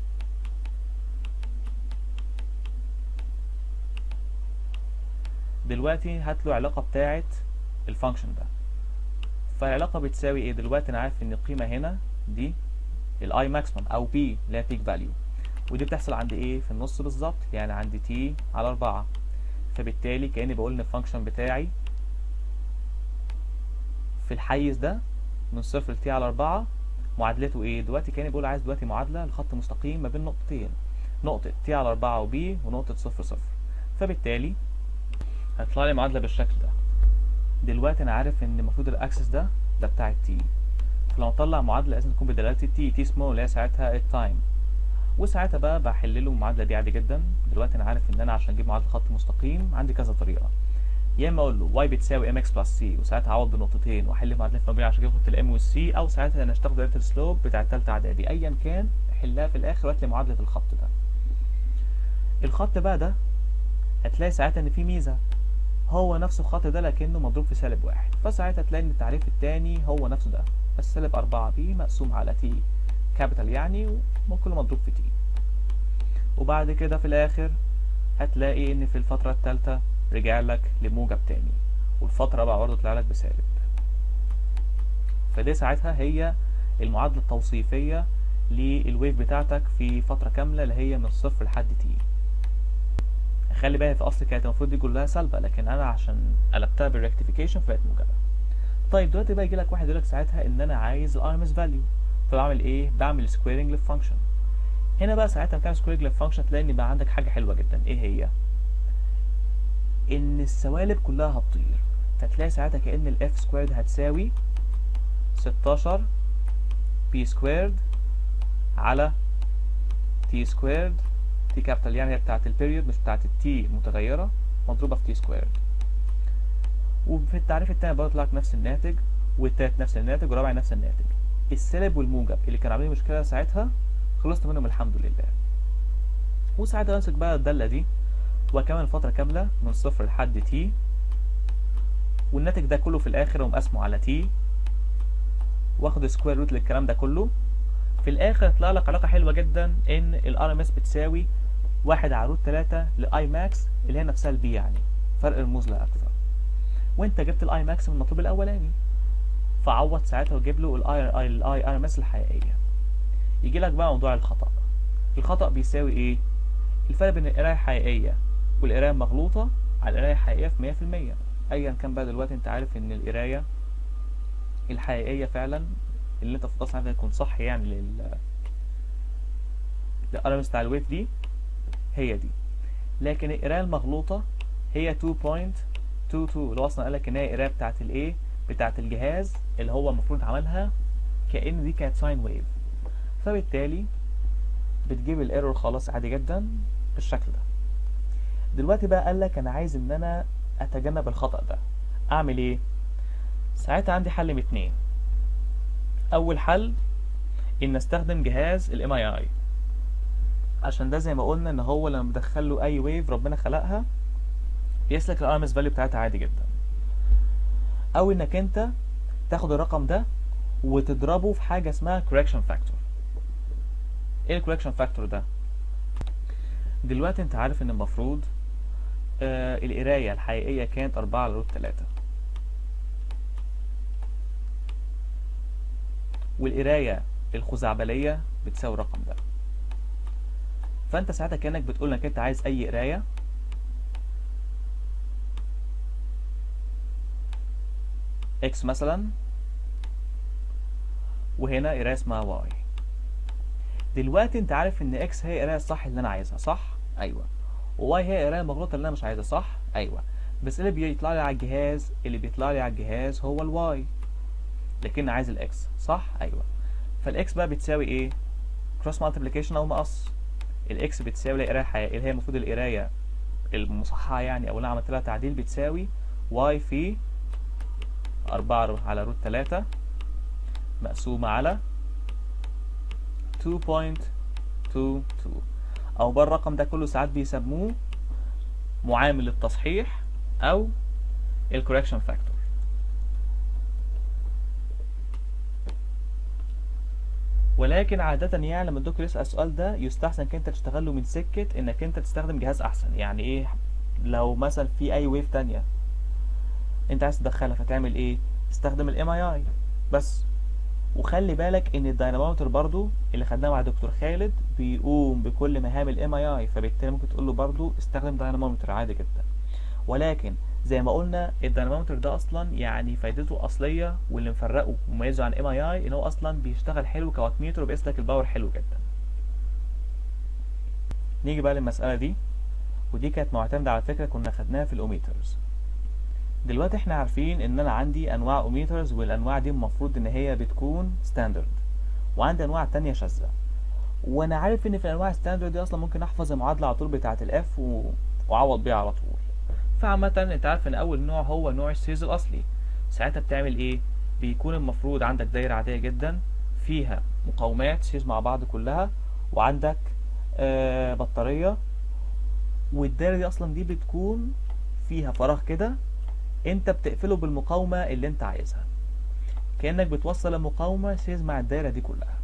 دلوقتي هات له علاقة بتاعت الفانكشن ده فالعلاقة بتساوي ايه دلوقتي انا عارف ان القيمة هنا دي الاي ماكسيمم او بي اللي هي بيك فاليو ودي بتحصل عند ايه في النص بالظبط يعني عند تي على أربعة فبالتالي كأني بقول ان الفانكشن بتاعي في الحيز ده من صفر لتي على أربعة معادلته ايه دلوقتي كأني بقول عايز دلوقتي معادلة لخط مستقيم ما بين نقطتين نقطة تي على أربعة وبي ونقطة صفر صفر فبالتالي هيطلع لي معادلة بالشكل ده دلوقتي أنا عارف إن المفروض الأكسس ده ده بتاع التي فلما اطلع معادله لازم تكون بدلاله التي تي سمول اللي هي ساعتها التايم وساعتها بقى بحل له المعادله دي عادي جدا دلوقتي انا عارف ان انا عشان اجيب معادله خط مستقيم عندي كذا طريقه يا اما اقول له y بتساوي mx بلس c وساعتها اعوض بنقطتين واحل معادله ما بين عشان اجيب خط الام والسي او ساعتها انا اشتغل دايره السلوب بتاع الثالثه اعدادي ايا كان حلها في الاخر وهات لي معادله الخط ده الخط بقى ده هتلاقي ساعتها ان في ميزه هو نفس الخط ده لكنه مضروب في سالب واحد فساعتها تلاقي ان التعريف التاني هو نفسه ده بس سالب 4 بي مقسوم على تي كابيتال يعني وكله مضروب في تي وبعد كده في الاخر هتلاقي ان في الفترة الثالثة رجع لك لموجب تاني والفترة بقى برضه طلع لك بسالب فدي ساعتها هي المعادلة التوصيفية للويف بتاعتك في فترة كاملة اللي هي من صفر لحد تي خلي بالك في الاصل كانت المفروض دي كلها سالبة لكن انا عشان قلبتها بالريكتيفيكيشن فبقت موجبة طيب دلوقتي بقى يجي لك واحد يقول لك ساعتها ان انا عايز الار ام اس فاليو فبعمل ايه بعمل سكويرنج للفانكشن هنا بقى ساعتها بتعمل سكويرنج للفانكشن تلاقي ان بقى عندك حاجه حلوه جدا ايه هي ان السوالب كلها هتطير فتلاقي ساعتها كأن الاف سكويرد هتساوي 16 بي سكويرد على تي سكويرد تي كابيتال يعني هي بتاعت البيريود مش بتاعت التي المتغيرة مضروبة في تي سكويرد وفي التعريف التاني برضه طلع لك نفس الناتج والتالت نفس الناتج والرابع نفس الناتج السالب والموجب اللي كانوا عاملين مشكلة ساعتها خلصت منهم الحمد لله وساعتها امسك بقى الدالة دي وكمان فترة كاملة من صفر لحد تي والناتج ده كله في الآخر اقوم قسمه على تي واخد سكوير روت للكلام ده كله في الآخر يطلع لك علاقة حلوة جدا إن الار ام اس بتساوي واحد على روت تلاتة لاي ماكس اللي هي نفسها البي يعني فرق الموز لا أكثر وأنت جبت الاي ماكس من المطلوب الأولاني فعوض ساعتها وجيب له الاي الاي ار ام اس الحقيقية يجي لك بقى موضوع الخطأ الخطأ بيساوي إيه؟ الفرق بين القراية الحقيقية والقراية المغلوطة على القراية الحقيقية في مية في المية أيا كان بقى دلوقتي أنت عارف إن القراية الحقيقية فعلا اللي أنت في عنها يكون صح يعني لل للقرمز بتاع الويف دي هي دي لكن القراية المغلوطة هي 2.22 اللي هو أصلا قالك إن هي القراية بتاعت الإيه بتاعت الجهاز اللي هو المفروض عملها كأن دي كانت ساين ويف فبالتالي بتجيب الايرور خلاص عادي جدا بالشكل ده دلوقتي بقى قال لك انا عايز ان انا اتجنب الخطأ ده اعمل ايه ساعتها عندي حل من اتنين اول حل ان استخدم جهاز الام اي اي عشان ده زي ما قلنا ان هو لما بدخل له اي ويف ربنا خلقها بيسلك الار ام اس فاليو بتاعتها عادي جدا او انك انت تاخد الرقم ده وتضربه في حاجه اسمها correction factor ايه الكوركشن فاكتور ده دلوقتي انت عارف ان المفروض آه القراية الحقيقية كانت أربعة على روت تلاتة والقراية الخزعبلية بتساوي الرقم ده فانت ساعتها كأنك بتقول انك انت عايز اي قراية اكس مثلا وهنا قراية اسمها واي دلوقتي انت عارف ان اكس هي القرايه الصح اللي انا عايزها صح ايوه وواي هي القرايه المغلوطه اللي انا مش عايزها صح ايوه بس اللي بيطلع لي على الجهاز اللي بيطلع لي على الجهاز هو الواي لكن عايز الاكس صح ايوه فالاكس بقى بتساوي ايه كروس مالتيبليكيشن او مقص الاكس بتساوي القرايه الحقيقيه اللي هي المفروض القرايه المصححه يعني او اللي انا عملت لها تعديل بتساوي واي في 4 على روت 3 مقسومه على 2.22 او بقى الرقم ده كله ساعات بيسموه معامل التصحيح او الكوركشن فاكتور ولكن عادة يعني لما الدكتور يسأل السؤال ده يستحسن انك انت تشتغل له من سكة انك انت تستخدم جهاز احسن يعني ايه لو مثلا في اي ويف تانية انت عايز تدخلها فتعمل ايه تستخدم الام اي اي بس وخلي بالك ان الداينامومتر برضو اللي خدناه مع دكتور خالد بيقوم بكل مهام الام اي اي فبالتالي ممكن تقول له برضو استخدم داينامومتر عادي جدا ولكن زي ما قلنا الداينامومتر ده اصلا يعني فايدته اصليه واللي مفرقه ومميزه عن ام اي اي ان هو اصلا بيشتغل حلو كوات متر وبيقيس لك الباور حلو جدا نيجي بقى للمساله دي ودي كانت معتمده على فكره كنا خدناها في الاوميترز دلوقتي احنا عارفين ان انا عندي انواع اوميترز والانواع دي المفروض ان هي بتكون ستاندرد وعندي انواع تانية شاذة وانا عارف ان في الانواع ستاندرد دي اصلا ممكن احفظ المعادله على طول بتاعه الاف و... واعوض بيها على طول فعامة انت عارف ان اول نوع هو نوع السيريز الاصلي ساعتها بتعمل ايه بيكون المفروض عندك دايره عاديه جدا فيها مقاومات سيريز مع بعض كلها وعندك آه بطاريه والدايره دي اصلا دي بتكون فيها فراغ كده انت بتقفله بالمقاومه اللي انت عايزها كانك بتوصل المقاومه سيريز مع الدايره دي كلها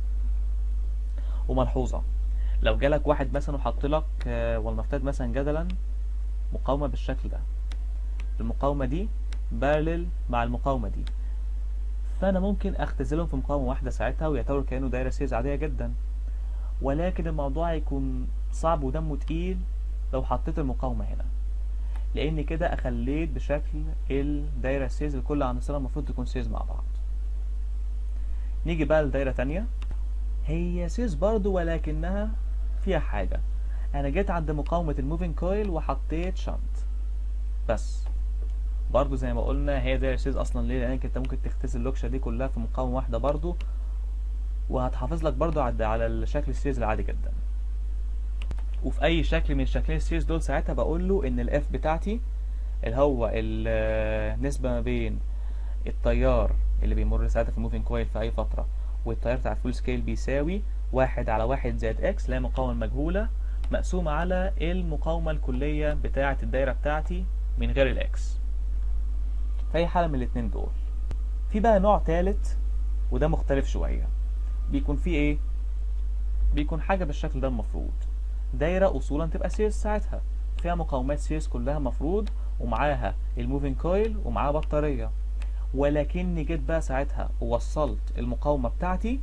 وملحوظه لو جالك واحد مثلا وحط لك آه، ولنفترض مثلا جدلا مقاومه بالشكل ده المقاومه دي بارلل مع المقاومه دي فانا ممكن اختزلهم في مقاومه واحده ساعتها ويعتبر كانه دايره سيريز عاديه جدا ولكن الموضوع هيكون صعب ودمه تقيل لو حطيت المقاومه هنا لان كده اخليت بشكل الدايره السيريز لكل عناصرها المفروض تكون سيريز مع بعض نيجي بقى لدايره تانية هي سيريز برضو ولكنها فيها حاجه انا جيت عند مقاومه الموفينج كويل وحطيت شنط بس برضو زي ما قلنا هي دايره سيريز اصلا ليه لانك انت ممكن تختزل اللوكشه دي كلها في مقاومه واحده برضو وهتحافظ لك برضو على على الشكل السيريز العادي جدا وفي اي شكل من شكلين السيريز دول ساعتها بقول له ان الاف بتاعتي اللي هو النسبه ما بين التيار اللي بيمر ساعتها في الموفينج كويل في اي فتره والتيار بتاع الفول سكيل بيساوي واحد على واحد زائد اكس اللي هي مقاومه مجهوله مقسومه على المقاومه الكليه بتاعه الدايره بتاعتي من غير الاكس في اي حاله من الاتنين دول في بقى نوع تالت وده مختلف شويه بيكون فيه ايه بيكون حاجه بالشكل ده المفروض دايره اصولا تبقى سيريز ساعتها فيها مقاومات سيريز كلها مفروض ومعاها الموفينج كويل ومعاها بطاريه ولكني جيت بقى ساعتها ووصلت المقاومه بتاعتي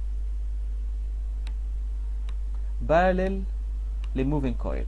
بارلل للموفينج كويل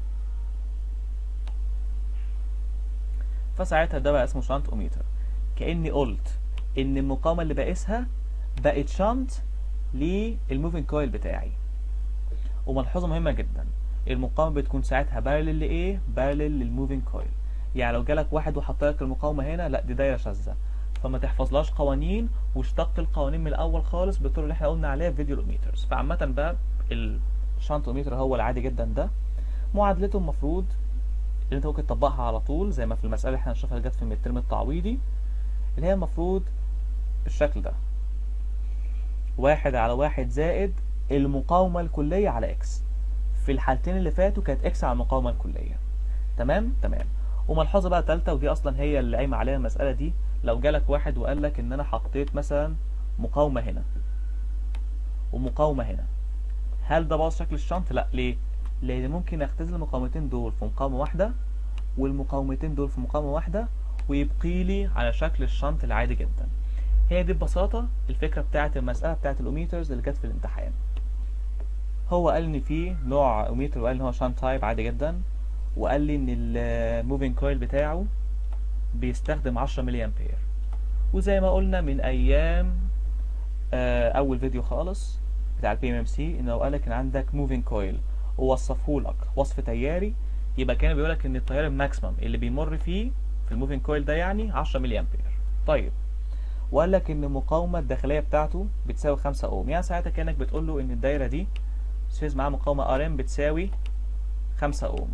فساعتها ده بقى اسمه شانت اوميتر كاني قلت ان المقاومه اللي بقيسها بقت شانت للموفينج كويل بتاعي وملحوظه مهمه جدا المقاومه بتكون ساعتها بارلل لايه بارلل للموفينج كويل يعني لو جالك واحد وحط لك المقاومه هنا لا دي دايره شاذه فما تحفظلاش قوانين واشتق القوانين من الاول خالص بالطرق اللي احنا قلنا عليها في فيديو الاوميترز فعامه بقى الشانت اوميتر هو العادي جدا ده معادلته المفروض اللي انت ممكن تطبقها على طول زي ما في المساله اللي احنا هنشوفها اللي جت في الترم التعويضي اللي هي المفروض بالشكل ده واحد على واحد زائد المقاومة الكلية على اكس في الحالتين اللي فاتوا كانت اكس على المقاومة الكلية تمام تمام وملحوظة بقى تالتة ودي اصلا هي اللي قايمة عليها المسألة دي لو جالك واحد وقال لك ان انا حطيت مثلا مقاومة هنا ومقاومة هنا هل ده بوظ شكل الشنط لا ليه لان ممكن اختزل المقاومتين دول في مقاومة واحدة والمقاومتين دول في مقاومة واحدة ويبقي لي على شكل الشنط العادي جدا هي دي ببساطة الفكرة بتاعت المسألة بتاعت الأوميترز اللي جت في الامتحان هو قال إن في نوع أوميتر وقال إن هو شانت تايب عادي جدا وقال لي إن الموفينج كويل بتاعه بيستخدم 10 ملي أمبير وزي ما قلنا من أيام آه، أول فيديو خالص بتاع البي ام ام سي إنه قال لك إن عندك موفينج كويل ووصفه لك وصف تياري يبقى كان بيقول لك إن التيار الماكسيمم اللي بيمر فيه في الموفينج كويل ده يعني 10 ملي أمبير طيب وقال لك ان المقاومه الداخليه بتاعته بتساوي 5 اوم يعني ساعتها كانك بتقول له ان الدايره دي سيريز معاها مقاومه ار ام بتساوي 5 اوم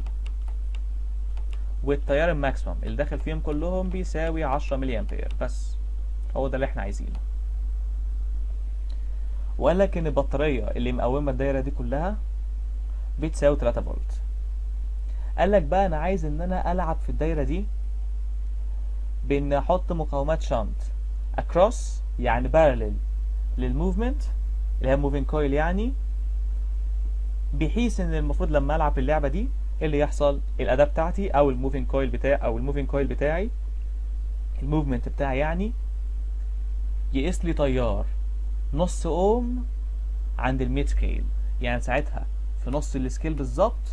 والتيار الماكسيمم اللي داخل فيهم كلهم بيساوي 10 ملي امبير بس هو ده اللي احنا عايزينه وقال لك ان البطاريه اللي مقومه الدايره دي كلها بتساوي 3 فولت قال لك بقى انا عايز ان انا العب في الدايره دي بان احط مقاومات شنط across يعني parallel للموفمنت اللي هي موفينج كويل يعني بحيث ان المفروض لما العب اللعبه دي ايه اللي يحصل الاداه بتاعتي او الموفينج كويل بتاعي او الموفينج كويل بتاعي الموفمنت بتاعي يعني يقيس لي تيار نص اوم عند الميد سكيل يعني ساعتها في نص السكيل بالظبط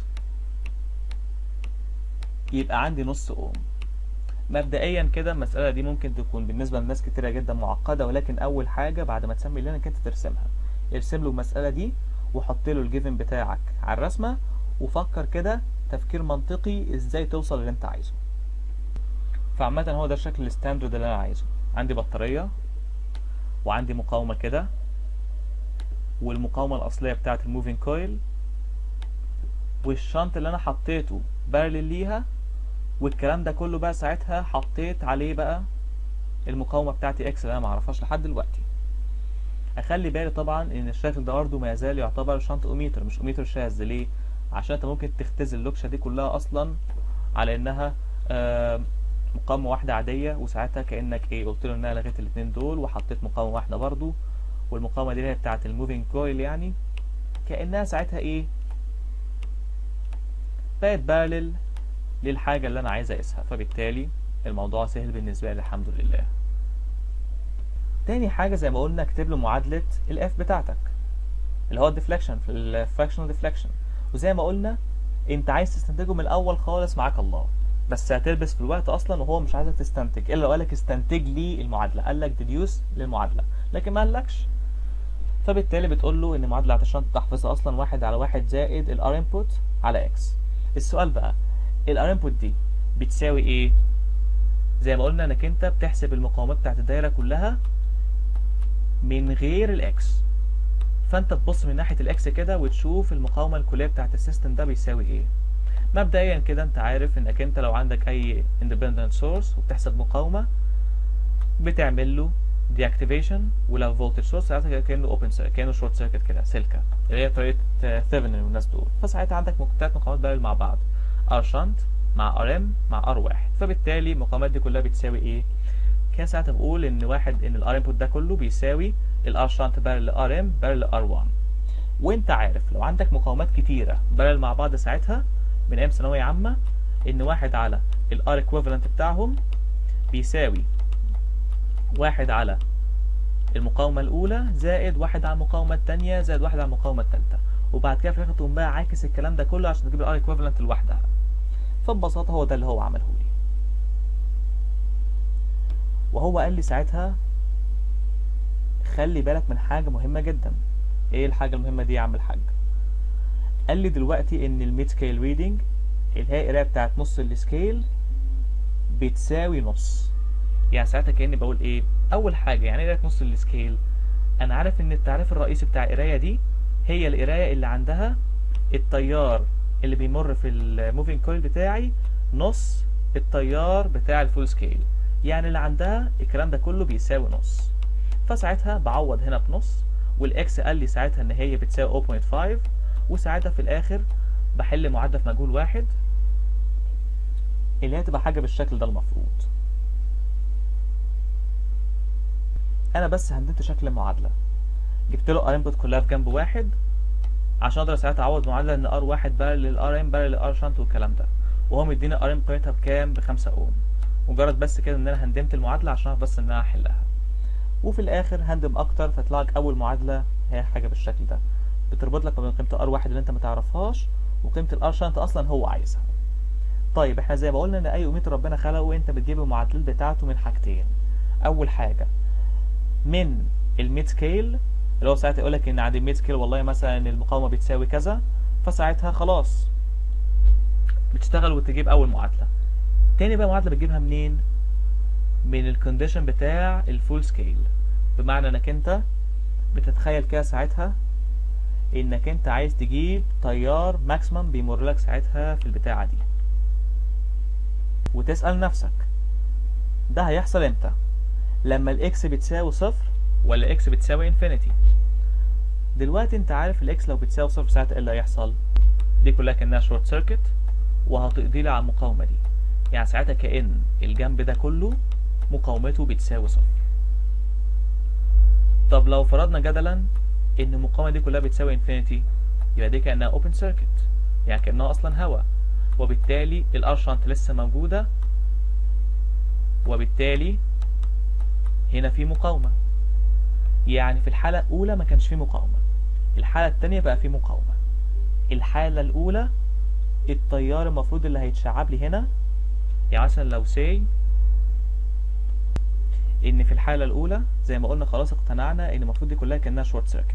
يبقى عندي نص اوم مبدئيا كده المسألة دي ممكن تكون بالنسبة لناس كتيرة جدا معقدة ولكن أول حاجة بعد ما تسمي اللي انك انت ترسمها ارسم له المسألة دي وحط له الجيفن بتاعك على الرسمة وفكر كده تفكير منطقي ازاي توصل اللي انت عايزه فعامة هو ده الشكل الستاندرد اللي انا عايزه عندي بطارية وعندي مقاومة كده والمقاومة الأصلية بتاعة الموفينج كويل والشنط اللي أنا حطيته بارلل ليها والكلام ده كله بقى ساعتها حطيت عليه بقى المقاومة بتاعتي اكس اللي أنا معرفهاش لحد دلوقتي أخلي بالي طبعا إن الشكل ده برضه ما يزال يعتبر شنط أوميتر مش أوميتر شاذ ليه؟ عشان أنت ممكن تختزل اللوكشة دي كلها أصلا على إنها آه مقاومة واحدة عادية وساعتها كأنك ايه قلت له ان انا لغيت الاتنين دول وحطيت مقاومة واحدة برضو والمقاومة دي اللي هي بتاعة الموفينج كويل يعني كأنها ساعتها ايه بقت بارلل للحاجة اللي انا عايز اقيسها فبالتالي الموضوع سهل بالنسبة لي الحمد لله تاني حاجة زي ما قلنا اكتب له معادلة الاف بتاعتك اللي هو الديفليكشن في الفراكشنال ديفليكشن وزي ما قلنا انت عايز تستنتجه من الاول خالص معاك الله بس هتلبس في الوقت اصلا وهو مش عايزك تستنتج الا لو قالك استنتج لي المعادله قال لك ديديوس للمعادله لكن ما قالكش فبالتالي بتقول له ان معادله الشنطه تحفظها اصلا واحد على واحد زائد الار انبوت على اكس السؤال بقى الار انبوت دي بتساوي ايه زي ما قلنا انك انت بتحسب المقاومات بتاعت الدايره كلها من غير الاكس فانت تبص من ناحيه الاكس كده وتشوف المقاومه الكليه بتاعت السيستم ده بيساوي ايه مبدئيا كده انت عارف انك انت لو عندك اي independent source وبتحسب مقاومة بتعمل له deactivation ولو voltage source ساعتها كأنه open circuit كأنه short circuit كده سلكة اللي هي طريقة ثيفنين والناس دول فساعتها عندك تلات مقاومات بارل مع بعض R shunt مع RM مع R واحد فبالتالي المقاومات دي كلها بتساوي ايه؟ كان ساعتها بقول ان واحد ان الار انبوت ده كله بيساوي الار شانت بارل لار ام بارل لار 1 وانت عارف لو عندك مقاومات كتيره بارل مع بعض ساعتها من ايام ثانويه عامه ان واحد على الار ايكويفالنت بتاعهم بيساوي واحد على المقاومة الأولى زائد واحد على المقاومة التانية زائد واحد على المقاومة التالتة وبعد كده في الآخر تقوم بقى عاكس الكلام ده كله عشان تجيب الار ايكويفالنت لوحدها فببساطة هو ده اللي هو عمله لي وهو قال لي ساعتها خلي بالك من حاجة مهمة جدا ايه الحاجة المهمة دي يا عم الحاج قال لي دلوقتي ان الميد سكيل ريدنج اللي هي القرايه بتاعت نص السكيل بتساوي نص يعني ساعتها كاني بقول ايه اول حاجه يعني ايه قرايه نص السكيل انا عارف ان التعريف الرئيسي بتاع القرايه دي هي القرايه اللي عندها التيار اللي بيمر في الموفينج كويل بتاعي نص التيار بتاع الفول سكيل يعني اللي عندها الكلام ده كله بيساوي نص فساعتها بعوض هنا بنص والاكس قال لي ساعتها ان هي بتساوي 0.5 وساعتها في الاخر بحل معادله في مجهول واحد اللي هي تبقى حاجه بالشكل ده المفروض انا بس هندمت شكل المعادله جبت له ار انبوت كلها في جنب واحد عشان اقدر ساعتها اعوض معادله ان ار واحد بارل للار ام بارل للار شانت والكلام ده وهو مديني ار ام قيمتها بكام ب 5 اوم مجرد بس كده ان انا هندمت المعادله عشان اعرف بس ان انا احلها وفي الاخر هندم اكتر فيطلع لك اول معادله هي حاجه بالشكل ده بتربط لك ما بين قيمه ار واحد اللي انت ما تعرفهاش وقيمه الار شانت اصلا هو عايزها طيب احنا زي ما قلنا ان اي اوميتر ربنا خلقه انت بتجيب المعادلات بتاعته من حاجتين اول حاجه من الميد سكيل اللي هو ساعتها يقول لك ان عند الميد سكيل والله مثلا المقاومه بتساوي كذا فساعتها خلاص بتشتغل وتجيب اول معادله تاني بقى معادله بتجيبها منين من الكونديشن بتاع الفول سكيل بمعنى انك انت بتتخيل كده ساعتها انك انت عايز تجيب تيار ماكسيمم بيمر لك ساعتها في البتاعه دي وتسال نفسك ده هيحصل امتى لما الاكس بتساوي صفر ولا اكس بتساوي انفينيتي دلوقتي انت عارف الاكس لو بتساوي صفر ساعتها ايه اللي هيحصل دي كلها كانها شورت سيركت وهتقضي لي على المقاومه دي يعني ساعتها كأن الجنب ده كله مقاومته بتساوي صفر طب لو فرضنا جدلا ان المقاومه دي كلها بتساوي انفينيتي يبقى دي كانها اوبن سيركت يعني كانها اصلا هواء وبالتالي الار شانت لسه موجوده وبالتالي هنا في مقاومه يعني في الحاله الاولى ما كانش في مقاومه الحاله الثانيه بقى في مقاومه الحاله الاولى التيار المفروض اللي هيتشعب لي هنا يعني مثلا لو سي ان في الحاله الاولى زي ما قلنا خلاص اقتنعنا ان المفروض دي كلها كانها شورت سيركت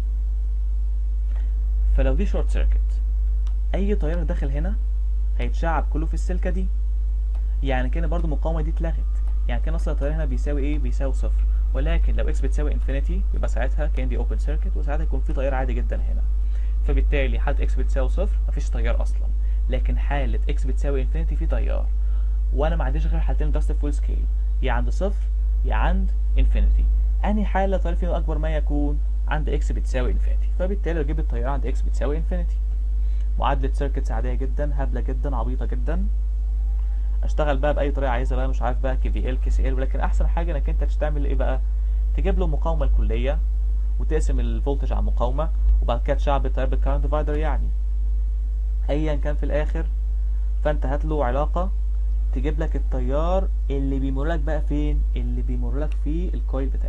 فلو دي شورت سيركت اي تيار داخل هنا هيتشعب كله في السلكه دي يعني كان برضو المقاومه دي اتلغت يعني كان اصلا التيار هنا بيساوي ايه بيساوي صفر ولكن لو اكس بتساوي انفينيتي يبقى ساعتها كان دي اوبن سيركت وساعتها يكون في تيار عادي جدا هنا فبالتالي حاله اكس بتساوي صفر مفيش تيار اصلا لكن حاله اكس بتساوي انفينيتي في تيار وانا ما عنديش غير حالتين دراسه فول سكيل يا عند صفر يا عند انفينيتي انهي حاله التيار فيهم اكبر ما يكون عند اكس بتساوي انفينيتي فبالتالي اجيب التيار عند اكس بتساوي انفينيتي معادله سيركتس عاديه جدا هبله جدا عبيطه جدا اشتغل بقى باي طريقه عايزها بقى مش عارف بقى كي في ال كي سي ال ولكن احسن حاجه انك انت تستعمل ايه بقى تجيب له المقاومه الكليه وتقسم الفولتج على المقاومه وبعد كده تشعب التيار بالكارنت ديفايدر يعني ايا كان في الاخر فانت هات له علاقه تجيب لك التيار اللي بيمر لك بقى فين اللي بيمر لك في الكويل بتاعك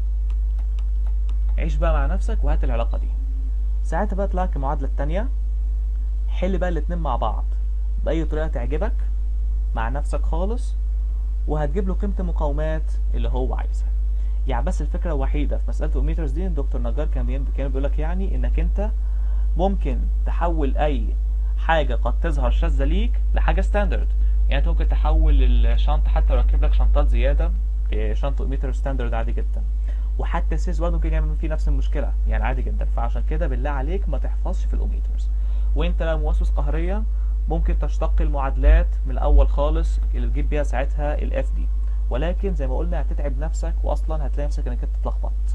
عيش بقى مع نفسك وهات العلاقه دي ساعتها بقى تطلع لك المعادله الثانيه حل بقى الاتنين مع بعض باي طريقه تعجبك مع نفسك خالص وهتجيب له قيمه المقاومات اللي هو عايزها يعني بس الفكره الوحيده في مساله الاوميترز دي دكتور نجار كان بين- كان بيقول لك يعني انك انت ممكن تحول اي حاجه قد تظهر شاذه ليك لحاجه ستاندرد يعني انت ممكن تحول الشنطه حتى لو ركب لك شنطات زياده شنطه اوميتر ستاندرد عادي جدا وحتى السيس برضه ممكن يعمل فيه نفس المشكله يعني عادي جدا فعشان كده بالله عليك ما تحفظش في الاوميترز وانت لو موسوس قهريه ممكن تشتق المعادلات من الاول خالص اللي تجيب بيها ساعتها الاف دي ولكن زي ما قلنا هتتعب نفسك واصلا هتلاقي نفسك انك انت اتلخبطت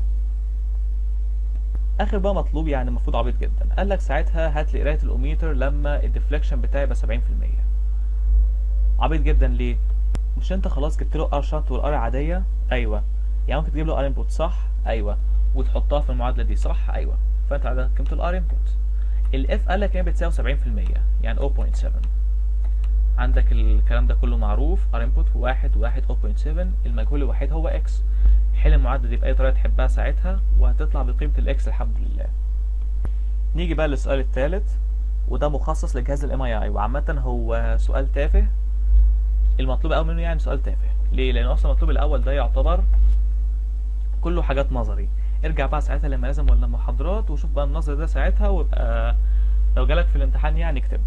اخر بقى مطلوب يعني المفروض عبيط جدا قال لك ساعتها هات لي قرايه الاوميتر لما الديفليكشن بتاعي يبقى 70% عبيط جدا ليه مش انت خلاص جبت له ار شنط والار عاديه ايوه يعني ممكن تجيب له ار انبوت صح ايوه وتحطها في المعادله دي صح ايوه فانت عندك قيمه الار انبوت الاف قال لك هي بتساوي 70% يعني 0.7 عندك الكلام ده كله معروف ار انبوت واحد واحد 0.7 المجهول الوحيد هو اكس حل المعادله دي باي طريقه تحبها ساعتها وهتطلع بقيمه الاكس الحمد لله نيجي بقى للسؤال الثالث وده مخصص لجهاز الام اي اي وعامه هو سؤال تافه المطلوب قوي منه يعني سؤال تافه ليه لان اصلا المطلوب الاول ده يعتبر كله حاجات نظري ارجع بقى ساعتها لما لازم ولا محاضرات وشوف بقى النظري ده ساعتها ويبقى لو جالك في الامتحان يعني اكتبه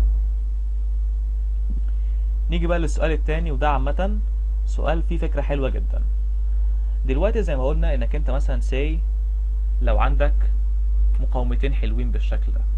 نيجي بقى للسؤال التاني وده عامة سؤال فيه فكرة حلوة جدا دلوقتي زي ما قلنا انك انت مثلا سي لو عندك مقاومتين حلوين بالشكل ده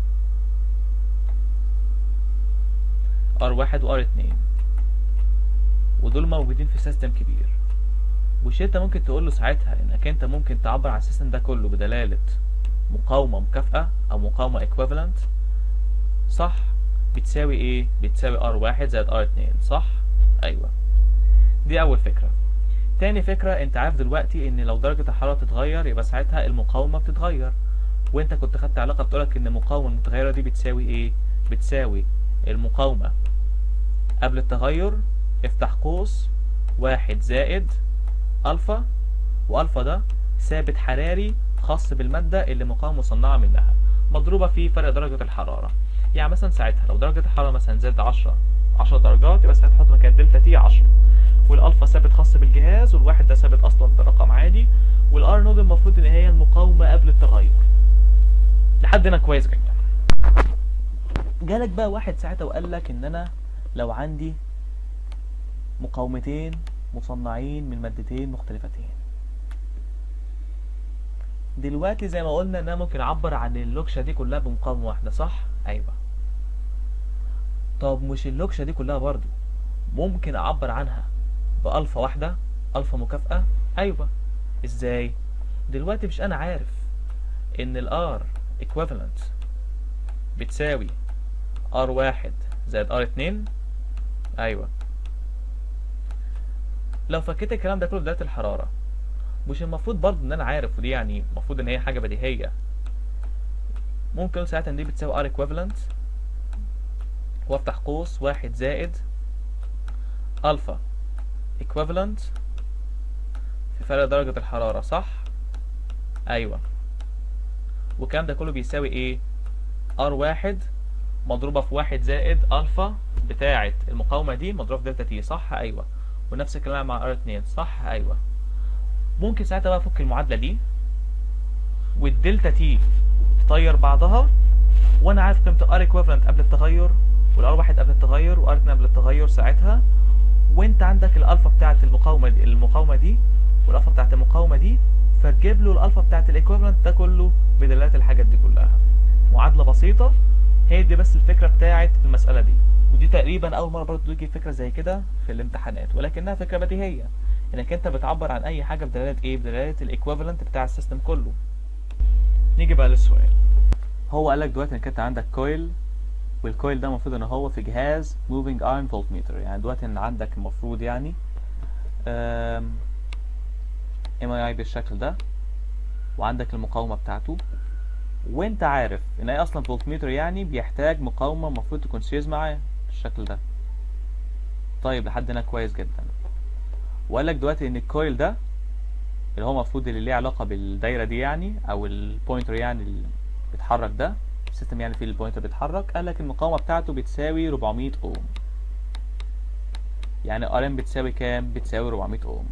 R1 و R2 ودول موجودين في سيستم كبير وش انت ممكن تقول له ساعتها انك انت ممكن تعبر عن السيستم ده كله بدلالة مقاومة مكافأة او مقاومة equivalent صح بتساوي ايه بتساوي R1 زائد R2 صح ايوه دي اول فكرة تاني فكرة انت عارف دلوقتي ان لو درجة الحرارة تتغير يبقى ساعتها المقاومة بتتغير وانت كنت خدت علاقة بتقولك ان المقاومة المتغيرة دي بتساوي ايه بتساوي المقاومة قبل التغير افتح قوس واحد زائد الفا والفا ده ثابت حراري خاص بالمادة اللي مقاومة مصنعة منها مضروبة في فرق درجة الحرارة يعني مثلا ساعتها لو درجة الحرارة مثلا زادت 10 10 درجات يبقى ساعتها تحط مكان دلتا تي 10 والالفا ثابت خاص بالجهاز والواحد ده ثابت اصلا برقم عادي والار نود المفروض ان هي المقاومة قبل التغير لحد هنا كويس جدا جالك بقى واحد ساعتها وقال لك ان انا لو عندي مقاومتين مصنعين من مادتين مختلفتين دلوقتي زي ما قلنا ان انا ممكن اعبر عن اللوكشه دي كلها بمقاومه واحده صح ايوه طب مش اللوكشه دي كلها برضو ممكن اعبر عنها بالفا واحده الفا مكافاه ايوه ازاي دلوقتي مش انا عارف ان الار equivalent بتساوي ار واحد زائد ار اتنين ايوه لو فكيت الكلام ده كله بداية الحرارة مش المفروض برضه ان انا عارف ودي يعني المفروض ان هي حاجة بديهية ممكن أقول ساعتها ان دي بتساوي R equivalent وافتح قوس واحد زائد الفا equivalent في فرق درجة الحرارة صح؟ ايوه والكلام ده كله بيساوي ايه؟ R واحد مضروبة في واحد زائد الفا بتاعة المقاومة دي مضروبة في دلتا تي صح؟ ايوه ونفس الكلام مع ار 2 صح ايوه ممكن ساعتها بقى افك المعادله دي والدلتا تي تطير بعضها وانا عارف قيمه ار ايكويفالنت قبل التغير والار واحد قبل التغير وار 2 قبل التغير ساعتها وانت عندك الالفا بتاعت المقاومه دي المقاومه دي والالفا بتاعت المقاومه دي فتجيب له الالفا بتاعت الايكويفالنت ده كله بدلالات الحاجات دي كلها معادله بسيطه هي دي بس الفكره بتاعت المساله دي ودي تقريبا اول مره برضه تيجي فكره زي كده في الامتحانات ولكنها فكره بديهيه انك انت بتعبر عن اي حاجه بدلاله ايه بدلاله الايكويفالنت بتاع السيستم كله نيجي بقى للسؤال هو قال لك دلوقتي انك انت عندك كويل والكويل ده المفروض ان هو في جهاز موفينج ايرون فولت ميتر يعني دلوقتي ان عندك المفروض يعني ام اي اي بالشكل ده وعندك المقاومه بتاعته وانت عارف ان اي اصلا فولت ميتر يعني بيحتاج مقاومه المفروض تكون سيريز معاه بالشكل ده طيب لحد هنا كويس جدا وقال لك دلوقتي ان الكويل ده اللي هو المفروض اللي ليه علاقه بالدايره دي يعني او البوينتر يعني اللي بيتحرك ده السيستم يعني فيه البوينتر بيتحرك قال لك المقاومه بتاعته بتساوي 400 اوم يعني ار ام بتساوي كام بتساوي 400 اوم